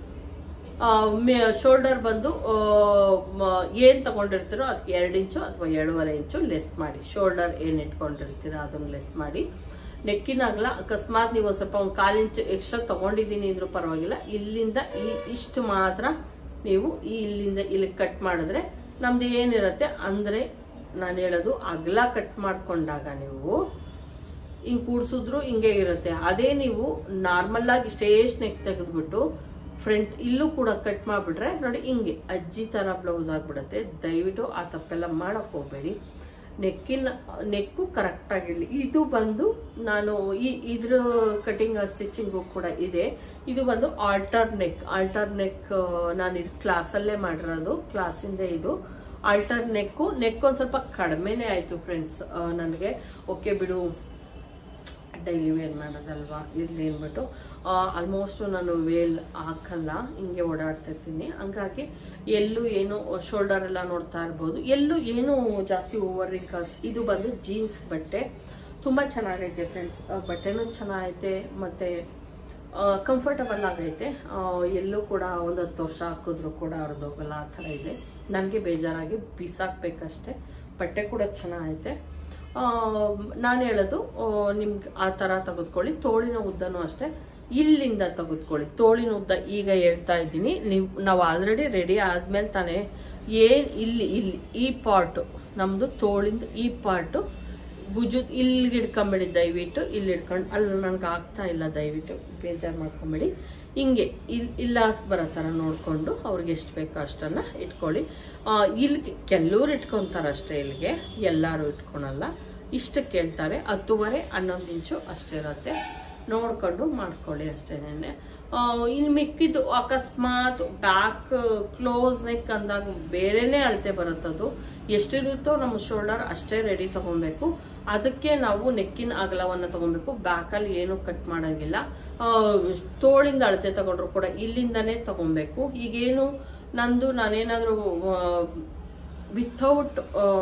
Speaker 1: ಶೋಲ್ಡರ್ ಬಂದು ಆ, ಮ- ಏನ್ ತಗೊಂಡಿರ್ತೀರೋ ಅದಕ್ಕೆ ಎರಡು ಇಂಚು ಅಥವಾ ಎರಡೂವರೆ ಇಂಚು ಲೆಸ್ ಮಾಡಿ ಶೋಲ್ಡರ್ ಏನ್ ಇಟ್ಕೊಂಡಿರ್ತೀರೋ ಅದನ್ನ ಲೆಸ್ ಮಾಡಿ ನೆಕ್ಕಿನ ಅಗಲ ಅಕಸ್ಮಾತ್ ನೀವು ಒಂದ್ ಸ್ವಲ್ಪ ಒಂದು ಕಾಲು ಇಂಚು ಎಕ್ಸ್ಟ್ರಾ ತಗೊಂಡಿದ್ದೀನಿ ಅಂದ್ರೂ ಪರವಾಗಿಲ್ಲ ಇಲ್ಲಿಂದ ಈ ಇಷ್ಟು ಮಾತ್ರ ನೀವು ಈ ಇಲ್ಲಿಂದ ಇಲ್ಲಿ ಕಟ್ ಮಾಡಿದ್ರೆ ನಮ್ದು ಏನಿರುತ್ತೆ ಅಂದ್ರೆ ನಾನು ಹೇಳೋದು ಅಗಲ ಕಟ್ ಮಾಡ್ಕೊಂಡಾಗ ನೀವು ಹಿಂಗ್ ಕೂಡ್ಸಿದ್ರು ಹಿಂಗೆ ಇರುತ್ತೆ ಅದೇ ನೀವು ನಾರ್ಮಲ್ ಆಗಿ ಸ್ಟೇಜ್ ನೆಕ್ ತೆಗೆದ್ಬಿಟ್ಟು ಫ್ರಂಟ್ ಇಲ್ಲೂ ಕೂಡ ಕಟ್ ಮಾಡ್ಬಿಟ್ರೆ ನೋಡಿ ಹಿಂಗೆ ಅಜ್ಜಿ ತರ ಬ್ಲೌಸ್ ಆಗ್ಬಿಡುತ್ತೆ ದಯವಿಟ್ಟು ಆ ತಪ್ಪೆಲ್ಲ ಮಾಡಕ್ ಹೋಗ್ಬೇಡಿ ನೆಕ್ಕಿನ ನೆಕ್ಕು ಕರೆಕ್ಟ್ ಆಗಿರಲಿ ಇದು ಬಂದು ನಾನು ಈ ಇದ್ರ ಕಟಿಂಗ್ ಸ್ಟಿಚಿಂಗು ಕೂಡ ಇದೆ ಇದು ಬಂದು ಆಲ್ಟರ್ ನೆಕ್ ಆಲ್ಟರ್ ನೆಕ್ ನಾನು ಇದು ಕ್ಲಾಸಲ್ಲೇ ಮಾಡಿರೋದು ಕ್ಲಾಸಿಂದ ಇದು ಆಲ್ಟರ್ ನೆಕ್ಕು ನೆಕ್ ಒಂದು ಸ್ವಲ್ಪ ಕಡಿಮೆನೇ ಆಯಿತು ಫ್ರೆಂಡ್ಸ್ ನನಗೆ ಓಕೆ ಬಿಡು ಡೈಲಿ ವೇರ್ ಮಾಡೋದಲ್ವಾ ಇರಲಿ ಅಂದ್ಬಿಟ್ಟು ಆಲ್ಮೋಸ್ಟ್ ನಾನು ವೇಲ್ ಹಾಕಲ್ಲ ಹಿಂಗೆ ಓಡಾಡ್ತಾ ಇರ್ತೀನಿ ಹಂಗಾಗಿ ಎಲ್ಲೂ ಏನು ಶೋಲ್ಡರ್ ಎಲ್ಲ ನೋಡ್ತಾ ಇರ್ಬೋದು ಎಲ್ಲೂ ಏನು ಜಾಸ್ತಿ ಓವರ್ ರಿಂಕಲ್ಸ್ ಇದು ಬಂದು ಜೀನ್ಸ್ ಬಟ್ಟೆ ತುಂಬ ಚೆನ್ನಾಗೈತೆ ಫ್ರೆಂಡ್ಸ್ ಬಟ್ಟೆನೂ ಚೆನ್ನಾಗೈತೆ ಮತ್ತು ಕಂಫರ್ಟಬಲ್ ಆಗೈತೆ ಆ, ಎಲ್ಲೂ ಕೂಡ ಒಂದು ಹತ್ತು ವರ್ಷ ಹಾಕಿದ್ರು ಕೂಡ ಹರಿದೋಗಲ್ಲ ಆ ಥರ ಇದೆ ನನಗೆ ಬೇಜಾರಾಗಿ ಬಿಸಾಕ್ಬೇಕಷ್ಟೆ ಬಟ್ಟೆ ಕೂಡ ಚೆನ್ನಾಗೈತೆ ನಾನು ಹೇಳೋದು ನಿಮ್ಗೆ ಆ ಥರ ತೆಗೆದುಕೊಳ್ಳಿ ತೋಳಿನ ಉದ್ದನೂ ಅಷ್ಟೇ ಇಲ್ಲಿಂದ ತೆಗೆದುಕೊಳ್ಳಿ ತೋಳಿನ ಉದ್ದ ಈಗ ಹೇಳ್ತಾ ಇದ್ದೀನಿ ನೀವು ನಾವು ಆಲ್ರೆಡಿ ರೆಡಿ ಆದ್ಮೇಲೆ ತಾನೇ ಏನು ಇಲ್ಲಿ ಇಲ್ಲಿ ಈ ಪಾರ್ಟು ನಮ್ಮದು ತೋಳಿಂದ ಈ ಪಾರ್ಟು ಭುಜದ ಇಲ್ಲಿಗೆ ಹಿಡ್ಕೊಂಬೇಡಿ ದಯವಿಟ್ಟು ಇಲ್ಲಿ ಹಿಡ್ಕೊಂಡು ಅಲ್ಲಿ ನನಗೆ ಆಗ್ತಾ ಇಲ್ಲ ದಯವಿಟ್ಟು ಬೇಜಾರು ಮಾಡ್ಕೊಂಬೇಡಿ ಹಿಂಗೆ ಇಲ್ಲಿ ಇಲ್ಲಾಸ್ ಬರೋ ಥರ ನೋಡಿಕೊಂಡು ಅವ್ರಿಗೆ ಎಷ್ಟು ಬೇಕೋ ಅಷ್ಟನ್ನು ಇಟ್ಕೊಳ್ಳಿ ಆ, ಇಲ್ಲಿಗೆ ಕೆಲವ್ರು ಇಟ್ಕೊತಾರೆ ಅಷ್ಟೇ ಇಲ್ಲಿಗೆ ಎಲ್ಲರೂ ಇಟ್ಕೊಳಲ್ಲ ಇಷ್ಟಕ್ಕೆ ಕೇಳ್ತಾರೆ ಹತ್ತುವರೆ ಹನ್ನೊಂದು ಇಂಚು ಅಷ್ಟೇ ಇರುತ್ತೆ ನೋಡ್ಕೊಂಡು ಮಾಡ್ಕೊಳ್ಳಿ ಅಷ್ಟೇನೆ ಇನ್ನು ಮಿಕ್ಕಿದ್ದು ಅಕಸ್ಮಾತ್ ಬ್ಯಾಕ್ ಕ್ಲೋಸ್ ನೆಕ್ ಅಂದಾಗ ಬೇರೆನೇ ಅಳತೆ ಬರುತ್ತದು ಎಷ್ಟಿರುತ್ತೋ ನಮ್ಮ ಶೋಲ್ಡರ್ ಅಷ್ಟೇ ರೆಡಿ ತಗೊಬೇಕು ಅದಕ್ಕೆ ನಾವು ನೆಕ್ಕಿನ ಅಗಲವನ್ನು ತಗೊಬೇಕು ಬ್ಯಾಕಲ್ಲಿ ಏನು ಕಟ್ ಮಾಡೋಂಗಿಲ್ಲ ಆ, ತೋಳಿಂದ ಅಳತೆ ತಗೊಂಡ್ರು ಕೂಡ ಇಲ್ಲಿಂದನೇ ತಗೊಬೇಕು ಈಗೇನು ನಂದು ನಾನೇನಾದರೂ ವಿಥೌಟ್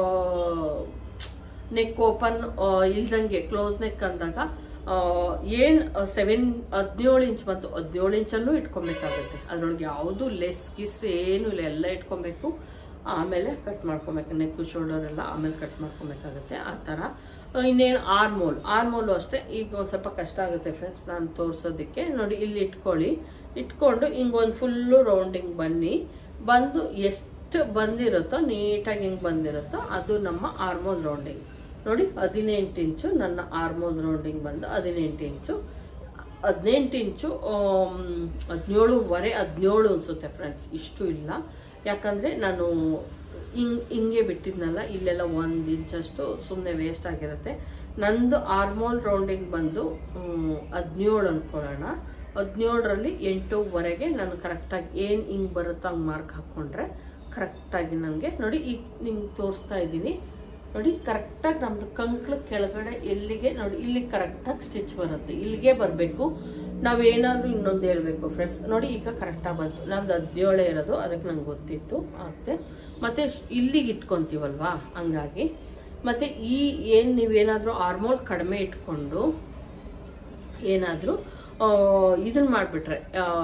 Speaker 1: ನೆಕ್ ಓಪನ್ ಇಲ್ದಂಗೆ ಕ್ಲೋಸ್ ನೆಕ್ ಅಂದಾಗ ಏನು ಸೆವೆನ್ ಹದಿನೇಳು ಇಂಚ್ ಬಂತು ಹದಿನೇಳು ಇಂಚನ್ನು ಇಟ್ಕೊಬೇಕಾಗುತ್ತೆ ಅದ್ರೊಳಗೆ ಯಾವುದು ಲೆಸ್ ಕಿಸ್ ಏನು ಇಲ್ಲ ಎಲ್ಲ ಇಟ್ಕೊಬೇಕು ಆಮೇಲೆ ಕಟ್ ಮಾಡ್ಕೊಬೇಕು ನೆಕ್ಕು ಶೋಲ್ಡರ್ ಎಲ್ಲ ಆಮೇಲೆ ಕಟ್ ಮಾಡ್ಕೊಬೇಕಾಗುತ್ತೆ ಆ ಥರ ಇನ್ನೇನು ಆರ್ಮೋಲ್ ಆರ್ಮೋಲು ಅಷ್ಟೇ ಈಗ ಒಂದು ಸ್ವಲ್ಪ ಕಷ್ಟ ಆಗುತ್ತೆ ಫ್ರೆಂಡ್ಸ್ ನಾನು ತೋರಿಸೋದಕ್ಕೆ ನೋಡಿ ಇಲ್ಲಿ ಇಟ್ಕೊಳ್ಳಿ ಇಟ್ಕೊಂಡು ಹಿಂಗೊಂದು ಫುಲ್ಲು ರೌಂಡಿಂಗ್ ಬನ್ನಿ ಬಂದು ಎಷ್ಟು ಬಂದಿರುತ್ತೋ ನೀಟಾಗಿ ಹಿಂಗೆ ಬಂದಿರುತ್ತೋ ಅದು ನಮ್ಮ ಆರ್ಮೋಲ್ ರೌಂಡಿಂಗ್ ನೋಡಿ ಹದಿನೆಂಟು ಇಂಚು ನನ್ನ ಆರ್ಮೋಲ್ ರೌಂಡಿಂಗ್ ಬಂದು ಹದಿನೆಂಟು ಇಂಚು ಹದಿನೆಂಟು ಇಂಚು ಆಮ್, ಹದಿನೇಳುವರೆ ಹದಿನೇಳು ಅನ್ಸುತ್ತೆ ಫ್ರೆಂಡ್ಸ್ ಇಷ್ಟು ಇಲ್ಲ ಯಾಕಂದರೆ ನಾನು ಹಿಂಗ್ ಹಿಂಗೆ ಬಿಟ್ಟಿದ್ನಲ್ಲ ಇಲ್ಲೆಲ್ಲ ಒಂದು ಇಂಚಷ್ಟು ಸುಮ್ಮನೆ ವೇಸ್ಟ್ ಆಗಿರುತ್ತೆ ನಂದು ಆರ್ಮೋಲ್ ರೌಂಡಿಂಗ್ ಬಂದು ಹದಿನೇಳು ಅನ್ಕೊಳ್ಳೋಣ ಹದಿನೇಳರಲ್ಲಿ ಎಂಟೂವರೆಗೆ ನಾನು ಕರೆಕ್ಟಾಗಿ ಏನು ಹಿಂಗೆ ಬರುತ್ತೋ ಹಂಗೆ ಮಾರ್ಕ್ ಹಾಕ್ಕೊಂಡ್ರೆ ಕರೆಕ್ಟಾಗಿ ನನಗೆ ನೋಡಿ ಈಗ ನಿಮ್ಗೆ ತೋರಿಸ್ತಾ ಇದ್ದೀನಿ ನೋಡಿ ಕರೆಕ್ಟಾಗಿ ನಮ್ದು ಕಂಕ್ಳು ಕೆಳಗಡೆ ಎಲ್ಲಿಗೆ ನೋಡಿ ಇಲ್ಲಿ ಕರೆಕ್ಟಾಗಿ ಸ್ಟಿಚ್ ಬರುತ್ತೆ ಇಲ್ಲಿಗೆ ಬರಬೇಕು ನಾವೇನಾದ್ರೂ ಇನ್ನೊಂದು ಹೇಳ್ಬೇಕು ಫ್ರೆಂಡ್ಸ್ ನೋಡಿ ಈಗ ಕರೆಕ್ಟಾಗಿ ಬಂತು ನಂದು ಹದಿನೇಳೇ ಇರೋದು ಅದಕ್ಕೆ ನಂಗೆ ಗೊತ್ತಿತ್ತು ಆಗುತ್ತೆ ಮತ್ತೆ ಶ್- ಇಲ್ಲಿಗೆ ಇಟ್ಕೊಂತೀವಲ್ವಾ ಹಂಗಾಗಿ ಮತ್ತೆ ಈ ಏನು ನೀವೇನಾದರೂ ಆರ್ಮೋಲ್ ಕಡಿಮೆ ಇಟ್ಕೊಂಡು ಏನಾದರೂ ಇದನ್ನ ಮಾಡಿಬಿಟ್ರೆ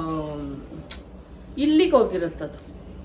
Speaker 1: ಇಲ್ಲಿಗೆ ಹೋಗಿರುತ್ತದು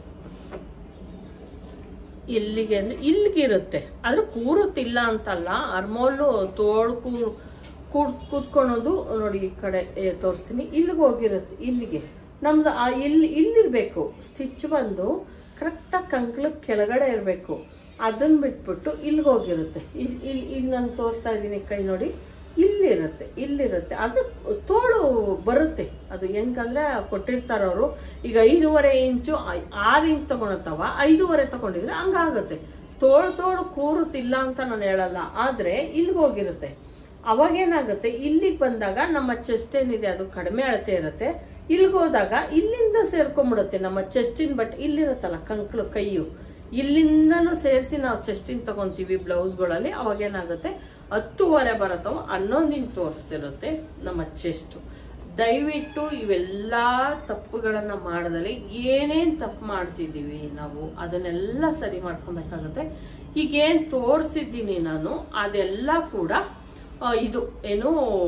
Speaker 1: ಎಲ್ಲಿಗೆ ಅಂದ್ರೆ ಇಲ್ಲಿಗೆ ಇರುತ್ತೆ ಆದ್ರೆ ಕೂರುತ್ತಿಲ್ಲ ಅಂತಲ್ಲ ಅರ್ಮೋಲು ತೋಳ್ ಕೂ ಕೂಡ್ ಕೂತ್ಕೊಳೋದು ನೋಡಿ ಈ ಕಡೆ ಏ, ತೋರಿಸ್ತೀನಿ ಇಲ್ಲಿಗೆ ಹೋಗಿರುತ್ತೆ ಇಲ್ಲಿಗೆ ನಮ್ದು ಆ ಇಲ್ಲಿ ಇಲ್ಲಿರ್ಬೇಕು ಸ್ಟಿಚ್ ಬಂದು ಕರೆಕ್ಟಾಗಿ ಕಂಕ್ಳ ಕೆಳಗಡೆ ಇರಬೇಕು ಅದನ್ನ ಬಿಟ್ಬಿಟ್ಟು ಇಲ್ಲಿಗೆ ಹೋಗಿರುತ್ತೆ ಇಲ್ಲಿ ಇಲ್ಲಿ ಇಲ್ಲಿ ನಾನು ತೋರಿಸ್ತಾ ಇದ್ದೀನಿ ಕೈ ನೋಡಿ ಇಲ್ಲಿರುತ್ತೆ ಇಲ್ಲಿರುತ್ತೆ ಆದ್ರೆ ತೋಳು ಬರುತ್ತೆ ಅದು ಹೆಂಗಂದ್ರೆ ಕೊಟ್ಟಿರ್ತಾರ ಅವರು ಈಗ ಐದೂವರೆ ಇಂಚು ಐ- ಆರು ಇಂಚ್ ತಗೊಳತ್ತವ ಐದೂವರೆ ತಗೊಂಡಿದ್ರೆ ಹಂಗಾಗುತ್ತೆ ತೋಳು ತೋಳು ಕೂರುತ್ತಿಲ್ಲ ಅಂತ ನಾನು ಹೇಳಲ್ಲ ಆದ್ರೆ ಇಲ್ಲಿಗೆ ಹೋಗಿರುತ್ತೆ ಅವಾಗ ಏನಾಗುತ್ತೆ ಇಲ್ಲಿಗೆ ಬಂದಾಗ ನಮ್ಮ ಚೆಸ್ಟ್ ಏನಿದೆ ಅದು ಕಡಿಮೆ ಅಳತೆ ಇರುತ್ತೆ ಇಲ್ಲಿಗೆ ಹೋದಾಗ ಇಲ್ಲಿಂದ ಸೇರ್ಕೊಂಡ್ಬಿಡುತ್ತೆ ನಮ್ಮ ಚೆಸ್ಟಿನ ಬಟ್ ಇಲ್ಲಿರುತ್ತಲ್ಲ ಕಂಕ್ಳು ಕೈಯು ಇಲ್ಲಿಂದನೂ ಸೇರಿಸಿ ನಾವು ಚೆಸ್ಟಿಂಗ್ ತಗೊಂತೀವಿ ಬ್ಲೌಸ್ಗಳಲ್ಲಿ ಅವಾಗ ಏನಾಗುತ್ತೆ ಹತ್ತುವರೆ ಬರುತ್ತವ ಹನ್ನೊಂದು ಇಂಚ್ ತೋರಿಸ್ತಿರುತ್ತೆ ನಮ್ಮ ಚೆಸ್ಟ್ ದಯವಿಟ್ಟು ಇವೆಲ್ಲ ತಪ್ಪುಗಳನ್ನ ಮಾಡದಲ್ಲಿ ಏನೇನ್ ತಪ್ಪು ಮಾಡ್ತಿದ್ದೀವಿ ನಾವು ಅದನ್ನೆಲ್ಲ ಸರಿ ಮಾಡ್ಕೊಬೇಕಾಗತ್ತೆ ಈಗೇನ್ ತೋರಿಸಿದ್ದೀನಿ ನಾನು ಅದೆಲ್ಲ ಕೂಡ ಆ, ಇದು ಏನು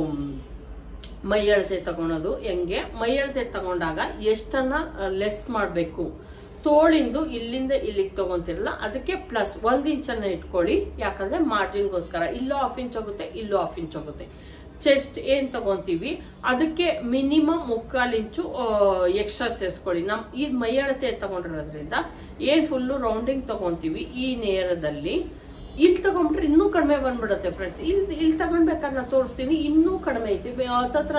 Speaker 1: ಮೈ ಅಳತೆ ತಗೊಳೋದು ಹೆಂಗೆ ಮೈ ಅಳತೆ ತಗೊಂಡಾಗ ಎಷ್ಟನ್ನ ಲೆಸ್ ಮಾಡಬೇಕು ತೋಳಿಂದು ಇಲ್ಲಿಂದ ಇಲ್ಲಿಗೆ ತಗೊಂತಿರಲ್ಲ ಅದಕ್ಕೆ ಪ್ಲಸ್ ಒಂದ್ ಇಂಚನ್ನ ಇಟ್ಕೊಳ್ಳಿ ಯಾಕಂದ್ರೆ ಮಾರ್ಜಿನ್ಗೋಸ್ಕರ ಇಲ್ಲೂ ಹಾಫ್ ಇಂಚ್ ಹೋಗುತ್ತೆ ಇಲ್ಲೂ ಹಾಫ್ ಇಂಚ್ ಹೋಗುತ್ತೆ ಚೆಸ್ಟ್ ಏನ್ ತಗೊಂತೀವಿ ಅದಕ್ಕೆ ಮಿನಿಮಮ್ ಮುಕ್ಕಾಲ್ ಇಂಚು ಎಕ್ಸ್ಟ್ರಾ ಸೇರಿಸ್ಕೊಳ್ಳಿ ನಮ್ ಈ ಮೈ ಅಳತೆ ತಗೊಂಡಿರೋದ್ರಿಂದ ಏನ್ ಫುಲ್ಲು ರೌಂಡಿಂಗ್ ತಗೊಂತೀವಿ ಈ ನೇರದಲ್ಲಿ ಇಲ್ಲಿ ತಗೊಂಡ್ಬಿಟ್ರೆ ಇನ್ನೂ ಕಡಿಮೆ ಬಂದ್ಬಿಡುತ್ತೆ ಫ್ರೆಂಡ್ಸ್ ಇಲ್ಲಿ ಇಲ್ಲಿ ತಗೊಂಡ್ಬೇಕಾದ್ರೆ ನಾನು ತೋರಿಸ್ತೀನಿ ಇನ್ನೂ ಕಡಿಮೆ ಐತಿ ಬೆ- ಹತ್ತತ್ರ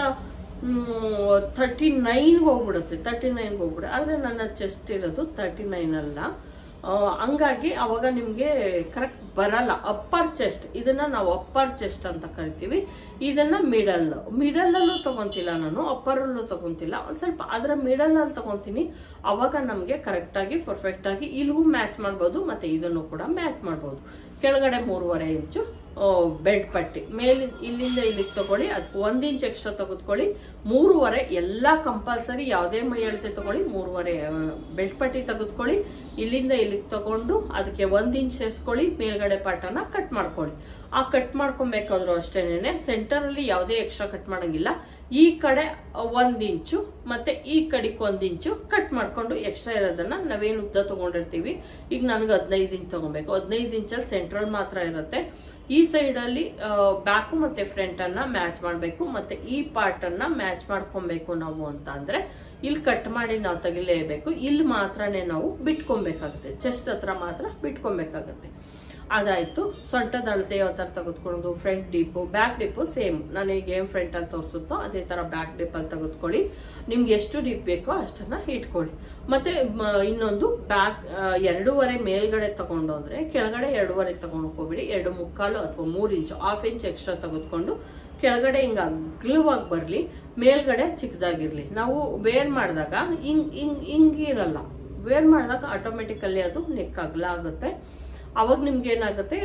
Speaker 1: ಥರ್ಟಿ ನೈನ್ಗೆ ಹೋಗ್ಬಿಡುತ್ತೆ ತರ್ಟಿ ನೈನ್ಗೆ ಹೋಗ್ಬಿಡುತ್ತೆ ಆದರೆ ನನ್ನ ಚೆಸ್ಟ್ ಇರೋದು ತರ್ಟಿ ನೈನ್ ಅಲ್ಲ ಆ, ಹಂಗಾಗಿ ಅವಾಗ ನಿಮಗೆ ಕರೆಕ್ಟ್ ಬರಲ್ಲ ಅಪ್ಪರ್ ಚೆಸ್ಟ್ ಇದನ್ನ ನಾವು ಅಪ್ಪರ್ ಚೆಸ್ಟ್ ಅಂತ ಕರಿತೀವಿ ಇದನ್ನ ಮಿಡಲ್ ಮಿಡಲ್ ಅಲ್ಲೂ ತಗೊಂತಿಲ್ಲ ನಾನು ಅಪ್ಪರ್ ಅಲ್ಲೂ ತಗೊಂತಿಲ್ಲ ಒಂದ್ ಸ್ವಲ್ಪ ಅದರ ಮಿಡಲ್ ಅಲ್ಲಿ ತಗೊಂತೀನಿ ಅವಾಗ ನಮಗೆ ಕರೆಕ್ಟ್ ಆಗಿ ಪರ್ಫೆಕ್ಟ್ ಆಗಿ ಇಲ್ಲಿಗೂ ಮ್ಯಾಚ್ ಮಾಡ್ಬೋದು ಮತ್ತೆ ಇದನ್ನು ಕೂಡ ಮ್ಯಾಚ್ ಮಾಡ್ಬೋದು ಕೆಳಗಡೆ ಮೂರುವರೆ ಇಂಚು ಬೆಡ್ ಪಟ್ಟಿ ಮೇಲಿಂದ ಇಲ್ಲಿಂದ ಇಲ್ಲಿಗೆ ತಗೊಳ್ಳಿ ಅದಕ್ಕೆ ಒಂದ್ ಇಂಚ್ ಎಕ್ಸ್ಟ್ರಾ ತೆಗೆದುಕೊಳ್ಳಿ ಮೂರುವರೆ ಎಲ್ಲಾ ಕಂಪಲ್ಸರಿ ಯಾವುದೇ ಮೈ ಅಳತೆ ತಗೊಳ್ಳಿ ಮೂರುವರೆ ಬೆಲ್ಟ್ ಪಟ್ಟಿ ತೆಗೆದುಕೊಳ್ಳಿ ಇಲ್ಲಿಂದ ಇಲ್ಲಿಗೆ ತಗೊಂಡು ಅದಕ್ಕೆ ಒಂದ್ ಇಂಚ್ ಸೇರಿಸ್ಕೊಳ್ಳಿ ಮೇಲ್ಗಡೆ ಪಾಟನ ಕಟ್ ಮಾಡ್ಕೊಳ್ಳಿ ಆ ಕಟ್ ಮಾಡ್ಕೊಬೇಕಾದ್ರು ಅಷ್ಟೇನೆ ಸೆಂಟರ್ ಅಲ್ಲಿ ಯಾವುದೇ ಎಕ್ಸ್ಟ್ರಾ ಕಟ್ ಮಾಡಂಗಿಲ್ಲ ಈ ಕಡೆ ಒಂದ್ ಇಂಚು ಮತ್ತೆ ಈ ಕಡೆಗೆ ಒಂದ್ ಇಂಚು ಕಟ್ ಮಾಡ್ಕೊಂಡು ಎಕ್ಸ್ಟ್ರಾ ಇರೋದನ್ನ ನಾವೇನು ಉದ್ದ ತಗೊಂಡಿರ್ತೀವಿ ಈಗ ನನಗೆ ಹದಿನೈದು ಇಂಚ್ ತಗೊಬೇಕು ಹದಿನೈದು ಇಂಚಲ್ಲಿ ಸೆಂಟ್ರಲ್ ಮಾತ್ರ ಇರುತ್ತೆ ಈ ಸೈಡ್ ಅಲ್ಲಿ ಬ್ಯಾಕ್ ಮತ್ತೆ ಫ್ರಂಟ್ ಅನ್ನ ಮ್ಯಾಚ್ ಮಾಡಬೇಕು ಮತ್ತೆ ಈ ಪಾರ್ಟ್ ಅನ್ನ ಮ್ಯಾಚ್ ಮಾಡ್ಕೊಬೇಕು ನಾವು ಅಂತ ಅಂದ್ರೆ ಇಲ್ಲಿ ಕಟ್ ಮಾಡಿ ನಾವು ತೆಗಿಲೇಬೇಕು ಇಲ್ಲಿ ಮಾತ್ರನೇ ನಾವು ಬಿಟ್ಕೊಬೇಕಾಗುತ್ತೆ ಚೆಸ್ಟ್ ಹತ್ರ ಮಾತ್ರ ಬಿಟ್ಕೊಬೇಕಾಗತ್ತೆ ಅದಾಯ್ತು ಸೊಂಟದ ಅಳತೆ ಯಾವ ತರ ತೆಗೆದುಕೊಳ್ಳೋದು front deep back deep same ನಾನು ಈಗ ಏನ್ ಫ್ರಂಟ್ ಅಲ್ಲಿ ತೋರಿಸುತ್ತೋ ಅದೇ ತರ ಬ್ಯಾಕ್ ಡೀಪ್ ಅಲ್ಲಿ ತೆಗೆದುಕೊಳ್ಳಿ ನಿಮ್ಗೆ ಎಷ್ಟು ಡೀಪ್ ಬೇಕೋ ಅಷ್ಟನ್ನ ಇಟ್ಕೊಳ್ಳಿ ಮತ್ತೆ ಮ- ಇನ್ನೊಂದು ಬ್ಯಾಕ್ ಎರಡೂವರೆ ಮೇಲ್ಗಡೆ ತಗೊಂಡು ಅಂದ್ರೆ ಕೆಳಗಡೆ ಎರಡೂವರೆ ತಗೊಂಡು ಹೋಗ್ಬಿಡಿ ಎರಡು ಮುಕ್ಕಾಲು ಅಥವಾ ಮೂರ್ ಇಂಚು ಹಾಫ್ ಇಂಚ್ ಎಕ್ಸ್ಟ್ರಾ ತೆಗೆದುಕೊಂಡು ಕೆಳಗಡೆ ಹಿಂಗ ಅಗ್ಲವಾಗಿ ಬರ್ಲಿ ಮೇಲ್ಗಡೆ ಚಿಕ್ಕದಾಗಿರ್ಲಿ ನಾವು ವೇರ್ ಮಾಡಿದಾಗ ಹಿಂಗ್ ಹಿಂಗ್ ಹಿಂಗಿರಲ್ಲ ವೇರ್ ಮಾಡಿದಾಗ ಆಟೋಮೆಟಿಕಲ್ಲಿ ಅದು ನೆಕ್ ಅಗ್ಲ ಆಗುತ್ತೆ ಅವಾಗ ನಿಮ್ಗೆ ಏನಾಗುತ್ತೆ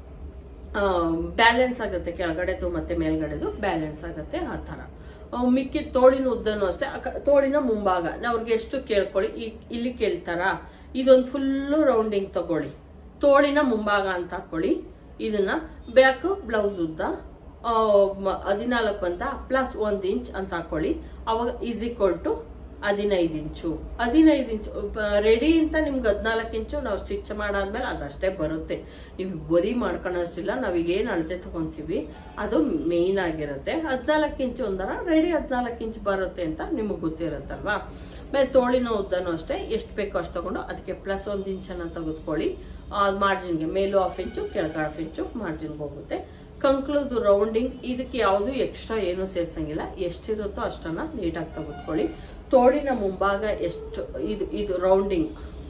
Speaker 1: ಬ್ಯಾಲೆನ್ಸ್ ಆಗುತ್ತೆ ಕೆಳಗಡೆದು ಮತ್ತೆ ಮೇಲ್ಗಡೆದು ಬ್ಯಾಲೆನ್ಸ್ ಆಗುತ್ತೆ ಆ ತರ ಆ, ಮಿಕ್ಕಿದ ತೋಳಿನ ಉದ್ದನೂ ಅಷ್ಟೇ ಅಕ- ತೋಳಿನ ಮುಂಭಾಗ ನಾವು ಅವ್ರಿಗೆ ಎಷ್ಟು ಕೇಳ್ಕೊಳ್ಳಿ ಈ ಇಲ್ಲಿ ಕೇಳ್ತಾರ ಇದೊಂದು ಫುಲ್ಲು ರೌಂಡಿಂಗ್ ತಗೊಳ್ಳಿ ತೋಳಿನ ಮುಂಭಾಗ ಅಂತ ಹಾಕೊಳ್ಳಿ ಇದನ್ನ ಬ್ಯಾಕ್ ಬ್ಲೌಸ್ ಉದ್ದ ಹದಿನಾಲ್ಕು ಅಂತ ಪ್ಲಸ್ ಒಂದ್ ಇಂಚ್ ಅಂತ ಹಾಕೊಳ್ಳಿ ಅವಾಗ ಈಸ್ ಈಕ್ವಲ್ ಟು ಹದಿನೈದು ಇಂಚು ಹದಿನೈದು ಇಂಚು ರೆಡಿ ಅಂತ ನಿಮ್ಗೆ ಹದಿನಾಲ್ಕು ಇಂಚು ನಾವು ಸ್ಟಿಚ್ ಮಾಡಾದ್ಮೇಲೆ ಅದಷ್ಟೇ ಬರುತ್ತೆ ನೀವು ಬರೀ ಮಾಡ್ಕೊಳೋಷ್ಟಿಲ್ಲ ನಾವೀಗ ಏನು ಅಳತೆ ತಗೊಂತೀವಿ ಅದು ಮೇಯ್ನ್ ಆಗಿರುತ್ತೆ ಹದಿನಾಲ್ಕು ಇಂಚು ಒಂದರ ರೆಡಿ ಹದಿನಾಲ್ಕು ಇಂಚು ಬರುತ್ತೆ ಅಂತ ನಿಮಗೆ ಗೊತ್ತಿರುತ್ತಲ್ವಾ ಆಮೇಲೆ ತೋಳಿನ ಉದ್ದನೂ ಅಷ್ಟೇ ಎಷ್ಟು ಬೇಕೋ ಅಷ್ಟು ತಗೊಂಡು ಅದಕ್ಕೆ ಪ್ಲಸ್ ಒಂದು ಇಂಚನ್ನ ತೆಗೆದುಕೊಳ್ಳಿ ಮಾರ್ಜಿನ್ಗೆ ಮೇಲೂ ಹಾಫ್ ಇಂಚು ಕೆಳಗೆ ಹಾಫ್ ಇಂಚು ಮಾರ್ಜಿನ್ಗೆ ಹೋಗುತ್ತೆ ಕಂಕ್ಲೂದು ರೌಂಡಿಂಗ್ ಇದಕ್ಕೆ ಯಾವುದು ಎಕ್ಸ್ಟ್ರಾ ಏನು ಸೇರ್ಸಂಗಿಲ್ಲ ಎಷ್ಟಿರುತ್ತೋ ಅಷ್ಟನ್ನ ನೀಟಾಗಿ ತೆಗೆದುಕೊಳ್ಳಿ ತೋಳಿನ ಮುಂಭಾಗ ಎಷ್ಟು ಇದು ಇದು ರೌಂಡಿಂಗ್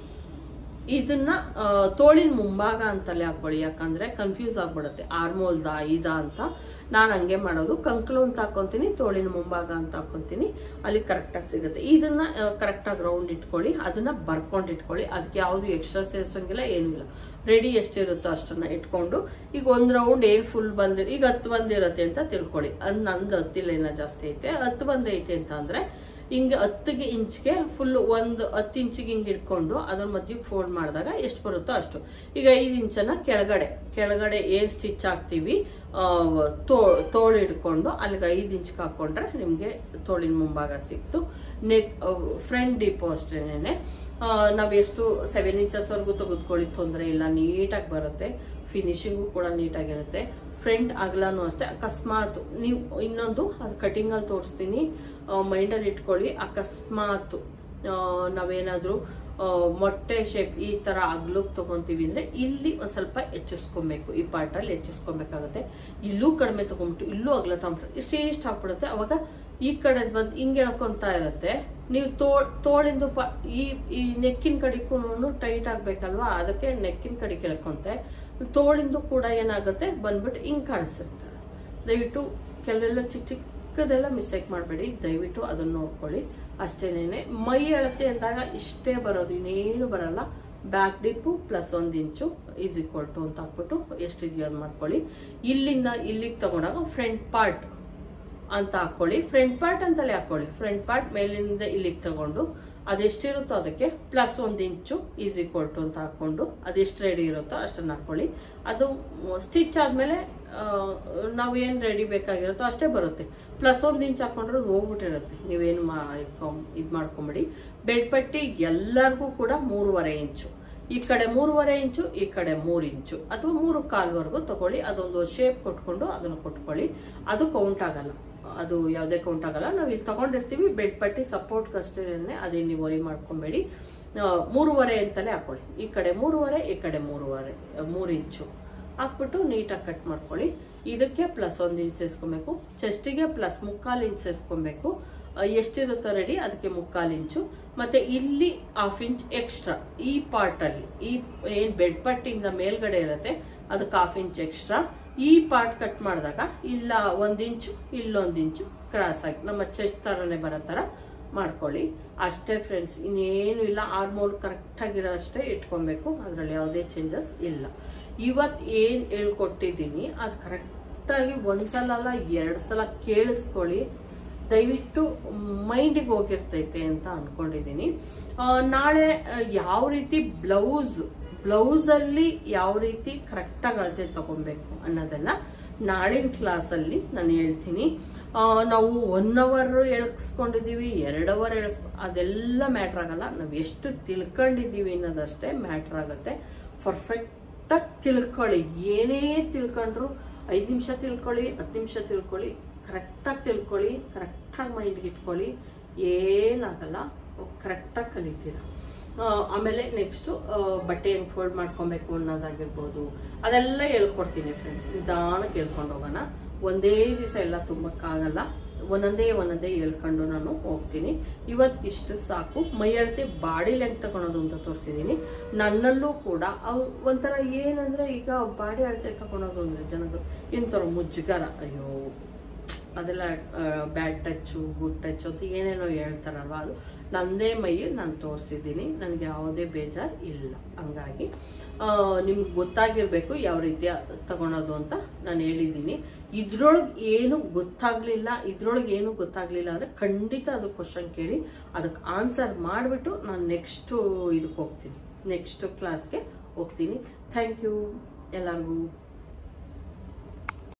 Speaker 1: ಇದನ್ನ ಆ, ತೋಳಿನ ಮುಂಭಾಗ ಅಂತಲೇ ಹಾಕೊಳ್ಳಿ ಯಾಕಂದ್ರೆ ಕನ್ಫ್ಯೂಸ್ ಆಗ್ಬಿಡುತ್ತೆ ಆರ್ಮೋಲ್ದ ಇದ ಅಂತ ನಾನು ಹಂಗೆ ಮಾಡೋದು ಕಂಕ್ಲು ಅಂತ ಹಾಕೊಂತೀನಿ ತೋಳಿನ ಮುಂಭಾಗ ಅಂತ ಹಾಕೊಂತೀನಿ ಅಲ್ಲಿ ಕರೆಕ್ಟಾಗಿ ಸಿಗುತ್ತೆ ಇದನ್ನ ಕರೆಕ್ಟಾಗಿ ರೌಂಡ್ ಇಟ್ಕೊಳ್ಳಿ ಅದನ್ನ ಬರ್ಕೊಂಡು ಇಟ್ಕೊಳ್ಳಿ ಅದಕ್ಕೆ ಯಾವುದು ಎಕ್ಸ್ಟ್ರಾ ಸೇರಿಸೋಂಗಿಲ್ಲ ಏನಿಲ್ಲ ರೆಡಿ ಎಷ್ಟಿರುತ್ತೋ ಅಷ್ಟನ್ನ ಇಟ್ಕೊಂಡು ಈಗ ಒಂದ್ ರೌಂಡ್ ಏನ್ ಫುಲ್ ಬಂದಿರ ಈಗ ಹತ್ತು ಬಂದಿರತ್ತೆ ಅಂತ ತಿಳ್ಕೊಳ್ಳಿ ಅದ್ ನಂದು ಹತ್ತಿಲ್ಲ ಏನೋ ಜಾಸ್ತಿ ಐತೆ ಹತ್ತು ಬಂದೈತೆ ಅಂತ ಅಂದ್ರೆ ಹಿಂಗೆ ಹತ್ತಿಗೆ ಇಂಚ್ಗೆ ಫುಲ್ ಒಂದು ಹತ್ತು ಇಂಚಿಗೆ ಹಿಂಗೆ ಇಟ್ಕೊಂಡು ಅದ್ರ ಮಧ್ಯಕ್ಕೆ ಫೋಲ್ಡ್ ಮಾಡಿದಾಗ ಎಷ್ಟು ಬರುತ್ತೋ ಅಷ್ಟು ಈಗ ಐದು ಇಂಚನ್ನ ಕೆಳಗಡೆ ಕೆಳಗಡೆ ಏನ್ ಸ್ಟಿಚ್ ಹಾಕ್ತೀವಿ ಆ, ತೋ ತೋಳು ಹಿಡ್ಕೊಂಡು ಅಲ್ಲಿಗೆ ಐದು ಇಂಚ್ಗೆ ಹಾಕೊಂಡ್ರೆ ನಿಮಗೆ ತೋಳಿನ ಮುಂಭಾಗ ಸಿಕ್ತು ನೆಕ್ ಫ್ರಂಟ್ ಡೀಪು ಅಷ್ಟೇನೆ ನಾವು ಎಷ್ಟು ಸೆವೆನ್ ಇಂಚಸ್ವರೆಗೂ ತೆಗೆದುಕೊಳ್ಳಿ ತೊಂದರೆ ಇಲ್ಲ ನೀಟಾಗಿ ಬರುತ್ತೆ ಫಿನಿಶಿಂಗು ಕೂಡ ನೀಟಾಗಿರುತ್ತೆ ಫ್ರಂಟ್ ಅಗಲನೂ ಅಷ್ಟೇ ಅಕಸ್ಮಾತ್ ನೀವು ಇನ್ನೊಂದು ಅದು ಕಟಿಂಗಲ್ಲಿ ತೋರಿಸ್ತೀನಿ ಮೈಂಡಲ್ಲಿ ಇಟ್ಕೊಳ್ಳಿ ಅಕಸ್ಮಾತ್ ಆ, ನಾವೇನಾದ್ರೂ ಆ, ಮೊಟ್ಟೆ ಶೇಪ್ ಈ ತರ ಅಗ್ಲುಕ್ ತಗೊಂತೀವಿ ಅಂದ್ರೆ ಇಲ್ಲಿ ಒಂದ್ ಸ್ವಲ್ಪ ಹೆಚ್ಚಿಸ್ಕೊಬೇಕು ಈ ಪಾರ್ಟ್ ಅಲ್ಲಿ ಹೆಚ್ಚಿಸ್ಕೊಬೇಕಾಗತ್ತೆ ಇಲ್ಲೂ ಕಡಿಮೆ ತಗೊಂಬಿಟ್ಟು ಇಲ್ಲೂ ಅಗ್ಲ ತಗೊಂಬಿಟ್ಟು ಇಷ್ಟೇ ಇಷ್ಟ ಆಗ್ಬಿಡುತ್ತೆ ಅವಾಗ ಈ ಕಡೆ ಬಂದು ಹಿಂಗೆ ಎಳ್ಕೊಂತ ಇರುತ್ತೆ ನೀವು ತೋ ತೋಳಿಂದು ಪ ಈ ಈ ನೆಕ್ಕಿನ ಕಡೆಗೂ ಟೈಟ್ ಆಗ್ಬೇಕಲ್ವಾ ಅದಕ್ಕೆ ನೆಕ್ಕಿನ ಕಡೆ ಕೆಳ್ಕೊಂತೆ ತೋಳಿಂದು ಕೂಡ ಏನಾಗುತ್ತೆ ಬಂದ್ಬಿಟ್ಟು ಹಿಂಗ್ ಕಾಣಿಸಿರ್ತಾರೆ ದಯವಿಟ್ಟು ಕೆಲವೆಲ್ಲ ಚಿಕ್ಕ ಚಿಕ್ಕದೆಲ್ಲ ಮಿಸ್ಟೇಕ್ ಮಾಡಬೇಡಿ ದಯವಿಟ್ಟು ಅದನ್ನ ನೋಡ್ಕೊಳ್ಳಿ ಅಷ್ಟೇನೇನೆ ಮೈ ಅಳತೆ ಅಂದಾಗ ಇಷ್ಟೇ ಬರೋದು ಇನ್ನೇನು ಬರಲ್ಲ ಬ್ಯಾಕ್ ಡಿಪ್ಪು ಪ್ಲಸ್ ಒಂದು ಇಂಚು ಈಸ್ ಈಕ್ವಲ್ ಟು ಅಂತ ಹಾಕ್ಬಿಟ್ಟು ಎಷ್ಟಿದೆಯೋ ಅದು ಮಾಡ್ಕೊಳ್ಳಿ ಇಲ್ಲಿಂದ ಇಲ್ಲಿಗೆ ತಗೊಂಡಾಗ ಫ್ರಂಟ್ ಪಾರ್ಟ್ ಅಂತ ಹಾಕೊಳ್ಳಿ ಫ್ರಂಟ್ ಪಾರ್ಟ್ ಅಂತಲೇ ಹಾಕೊಳ್ಳಿ ಫ್ರಂಟ್ ಪಾರ್ಟ್ ಮೇಲಿಂದ ಇಲ್ಲಿಗೆ ತಗೊಂಡು ಅದೆಷ್ಟಿರುತ್ತೋ ಅದಕ್ಕೆ ಪ್ಲಸ್ ಒಂದು ಇಂಚು ಈಸ್ ಈಕ್ವಲ್ ಟು ಅಂತ ಹಾಕೊಂಡು ಅದೆಷ್ಟು ರೆಡಿ ಇರುತ್ತೋ ಅಷ್ಟನ್ನು ಹಾಕೊಳ್ಳಿ ಅದು ಸ್ಟಿಚ್ ಆದಮೇಲೆ ನಾವು ಏನು ರೆಡಿ ಬೇಕಾಗಿರುತ್ತೋ ಅಷ್ಟೇ ಬರುತ್ತೆ ಪ್ಲಸ್ ಒಂದು ಇಂಚ್ ಹಾಕೊಂಡ್ರೆ ಅದು ಹೋಗ್ಬಿಟ್ಟಿರುತ್ತೆ ನೀವೇನು ಮಾ ಇದು ಮಾಡ್ಕೊಂಬಿಡಿ ಬೆಲ್ಟ್ ಪಟ್ಟಿ ಎಲ್ಲರಿಗೂ ಕೂಡ ಮೂರುವರೆ ಇಂಚು ಈ ಕಡೆ ಮೂರುವರೆ ಇಂಚು ಈ ಕಡೆ ಮೂರು ಇಂಚು ಅಥವಾ ಮೂರು ಕಾಲ್ವರೆಗೂ ತಗೊಳ್ಳಿ ಅದೊಂದು ಶೇಪ್ ಕೊಟ್ಕೊಂಡು ಅದನ್ನು ಕೊಟ್ಕೊಳ್ಳಿ ಅದು ಕೌಂಟ್ ಆಗಲ್ಲ ಅದು ಯಾವುದೇ ಕೌಂಟ್ ಆಗಲ್ಲ ನಾವು ಇಲ್ಲಿ ತಗೊಂಡಿರ್ತೀವಿ ಬೆಡ್ ಪಟ್ಟಿ ಸಪೋರ್ಟ್ಗಷ್ಟೇ ಅದೇ ನೀವು ವರಿ ಮಾಡ್ಕೊಬೇಡಿ ಆ, ಮೂರುವರೆ ಅಂತಲೇ ಹಾಕೊಳ್ಳಿ ಈ ಕಡೆ ಮೂರುವರೆ ಈ ಕಡೆ ಮೂರುವರೆ ಮೂರು ಇಂಚು ಹಾಕ್ಬಿಟ್ಟು ನೀಟಾಗಿ ಕಟ್ ಮಾಡ್ಕೊಳ್ಳಿ ಇದಕ್ಕೆ ಪ್ಲಸ್ ಒಂದು ಇಂಚ್ ಸೇರಿಸ್ಕೊಬೇಕು ಚೆಸ್ಟಿಗೆ ಪ್ಲಸ್ ಮುಕ್ಕಾಲು ಇಂಚ್ ಸೇರಿಸ್ಕೊಬೇಕು ಆ, ಎಷ್ಟಿರುತ್ತೋ ರೆಡಿ ಅದಕ್ಕೆ ಮುಕ್ಕಾಲು ಇಂಚು ಮತ್ತೆ ಇಲ್ಲಿ ಹಾಫ್ ಇಂಚ್ ಎಕ್ಸ್ಟ್ರಾ ಈ ಪಾರ್ಟ್ ಅಲ್ಲಿ ಈ ಏನ್ ಬೆಡ್ ಪಟ್ಟಿಯಿಂದ ಮೇಲ್ಗಡೆ ಇರುತ್ತೆ ಅದಕ್ಕೆ ಹಾಫ್ ಇಂಚ್ ಎಕ್ಸ್ಟ್ರಾ ಈ ಪಾರ್ಟ್ ಕಟ್ ಮಾಡಿದಾಗ ಇಲ್ಲ ಒಂದ್ ಇಂಚು ಇಲ್ಲೊಂದ್ ಇಂಚು ಕ್ರಾಸ್ ಆಗಿ ನಮ್ಮ ಚೆಸ್ಟ್ ತರನೇ ಬರೋ ತರ ಮಾಡ್ಕೊಳ್ಳಿ ಅಷ್ಟೇ ಫ್ರೆಂಡ್ಸ್ ಇನ್ನೇನು ಇಲ್ಲ ಆರ್ಮೋಲ್ ಕರೆಕ್ಟ್ ಆಗಿರೋ ಅಷ್ಟೇ ಇಟ್ಕೊಬೇಕು ಅದ್ರಲ್ಲಿ ಯಾವುದೇ ಚೇಂಜಸ್ ಇಲ್ಲ ಇವತ್ ಏನ್ ಹೇಳ್ಕೊಟ್ಟಿದ್ದೀನಿ ಅದು ಕರೆಕ್ಟಾಗಿ ಒಂದ್ಸಲ ಅಲ್ಲ ಎರಡ್ ಸಲ ಕೇಳಿಸ್ಕೊಳ್ಳಿ ದಯವಿಟ್ಟು ಮೈಂಡಿಗೆ ಹೋಗಿರ್ತೈತೆ ಅಂತ ಅನ್ಕೊಂಡಿದ್ದೀನಿ ಆ, ನಾಳೆ ಆ, ಯಾವ ರೀತಿ ಬ್ಲೌಸ್ ಬ್ಲೌಸ್ ಅಲ್ಲಿ ಯಾವ ರೀತಿ ಕರೆಕ್ಟಾಗಿ ಅಳತೆ ತಗೊಬೇಕು ಅನ್ನೋದನ್ನ ನಾಳಿನ ಕ್ಲಾಸಲ್ಲಿ ನಾನು ಹೇಳ್ತೀನಿ ಆ, ನಾವು ಒನ್ ಅವರ್ ಎಳ್ಸ್ಕೊಂಡಿದೀವಿ ಎರಡು ಅವರ್ ಎಳ್ಸ್ ಅದೆಲ್ಲ ಮ್ಯಾಟ್ರ್ ಆಗಲ್ಲ ನಾವು ಎಷ್ಟು ತಿಳ್ಕೊಂಡಿದೀವಿ ಅನ್ನೋದಷ್ಟೇ ಮ್ಯಾಟ್ರ್ ಆಗುತ್ತೆ ಪರ್ಫೆಕ್ಟಾಗಿ ತಿಳ್ಕೊಳ್ಳಿ ಏನೇ ತಿಳ್ಕೊಂಡ್ರು ಐದು ನಿಮಿಷ ತಿಳ್ಕೊಳ್ಳಿ ಹತ್ತು ನಿಮಿಷ ತಿಳ್ಕೊಳ್ಳಿ ಕರೆಕ್ಟಾಗಿ ತಿಳ್ಕೊಳ್ಳಿ ಕರೆಕ್ಟಾಗಿ ಮೈಂಡ್ಗೆ ಇಟ್ಕೊಳ್ಳಿ ಏನಾಗಲ್ಲ ಕರೆಕ್ಟಾಗಿ ಕಲಿತೀರ ಆ, ಆಮೇಲೆ ನೆಕ್ಸ್ಟು ಬಟ್ಟೆ ಹೆಂಗೆ ಫೋಲ್ಡ್ ಮಾಡ್ಕೊಬೇಕು ಅನ್ನೋದಾಗಿರ್ಬೋದು ಅದೆಲ್ಲ ಹೇಳ್ಕೊಡ್ತೀನಿ ಫ್ರೆಂಡ್ಸ್ ನಿಧಾನಕ್ಕೆ ಹೇಳ್ಕೊಂಡು ಹೋಗೋಣ ಒಂದೇ ದಿವಸ ಎಲ್ಲ ತುಂಬಕ್ಕಾಗಲ್ಲ ಒಂದೊಂದೇ ಒಂದೊಂದೇ ಹೇಳ್ಕೊಂಡು ನಾನು ಹೋಗ್ತೀನಿ ಇವತ್ತು ಇಷ್ಟು ಸಾಕು ಮೈ ಅಳತೆ ಬಾಡಿ ಲೆಂತ್ ತಗೊಳೋದು ಅಂತ ತೋರಿಸಿದ್ದೀನಿ ನನ್ನಲ್ಲೂ ಕೂಡ ಅವು ಒಂಥರ ಏನಂದ್ರೆ ಈಗ ಬಾಡಿ ಅಳತೆ ತಗೊಳೋದು ಅಂದ್ರೆ ಜನಗಳು ಇಂಥವ್ರು ಮುಜ್ಗರ ಅಯ್ಯೋ ಅದೆಲ್ಲ ಬ್ಯಾಡ್ ಟಚ್ಚು ಗುಡ್ ಟಚ್ ಅಂತ ಏನೇನೋ ಹೇಳ್ತಾರಲ್ವ ಅದು ನಂದೇ ಮೈ ನಾನು ತೋರಿಸಿದ್ದೀನಿ ನನಗೆ ಯಾವುದೇ ಬೇಜಾರು ಇಲ್ಲ ಹಂಗಾಗಿ ನಿಮ್ಗೆ ಗೊತ್ತಾಗಿರ್ಬೇಕು ಯಾವ ರೀತಿ ತಗೊಳೋದು ಅಂತ ನಾನು ಹೇಳಿದ್ದೀನಿ ಇದ್ರೊಳಗೆ ಏನು ಗೊತ್ತಾಗ್ಲಿಲ್ಲ ಇದ್ರೊಳಗೆ ಏನು ಗೊತ್ತಾಗ್ಲಿಲ್ಲ ಅಂದ್ರೆ ಖಂಡಿತ ಅದು ಕ್ವಶನ್ ಕೇಳಿ ಅದಕ್ಕೆ ಆನ್ಸರ್ ಮಾಡಿಬಿಟ್ಟು ನಾನು ನೆಕ್ಸ್ಟ್ ಇದಕ್ಕೆ ಹೋಗ್ತೀನಿ ನೆಕ್ಸ್ಟ್ ಕ್ಲಾಸ್ಗೆ ಹೋಗ್ತೀನಿ ಥ್ಯಾಂಕ್ ಯು ಎಲ್ಲರಿಗೂ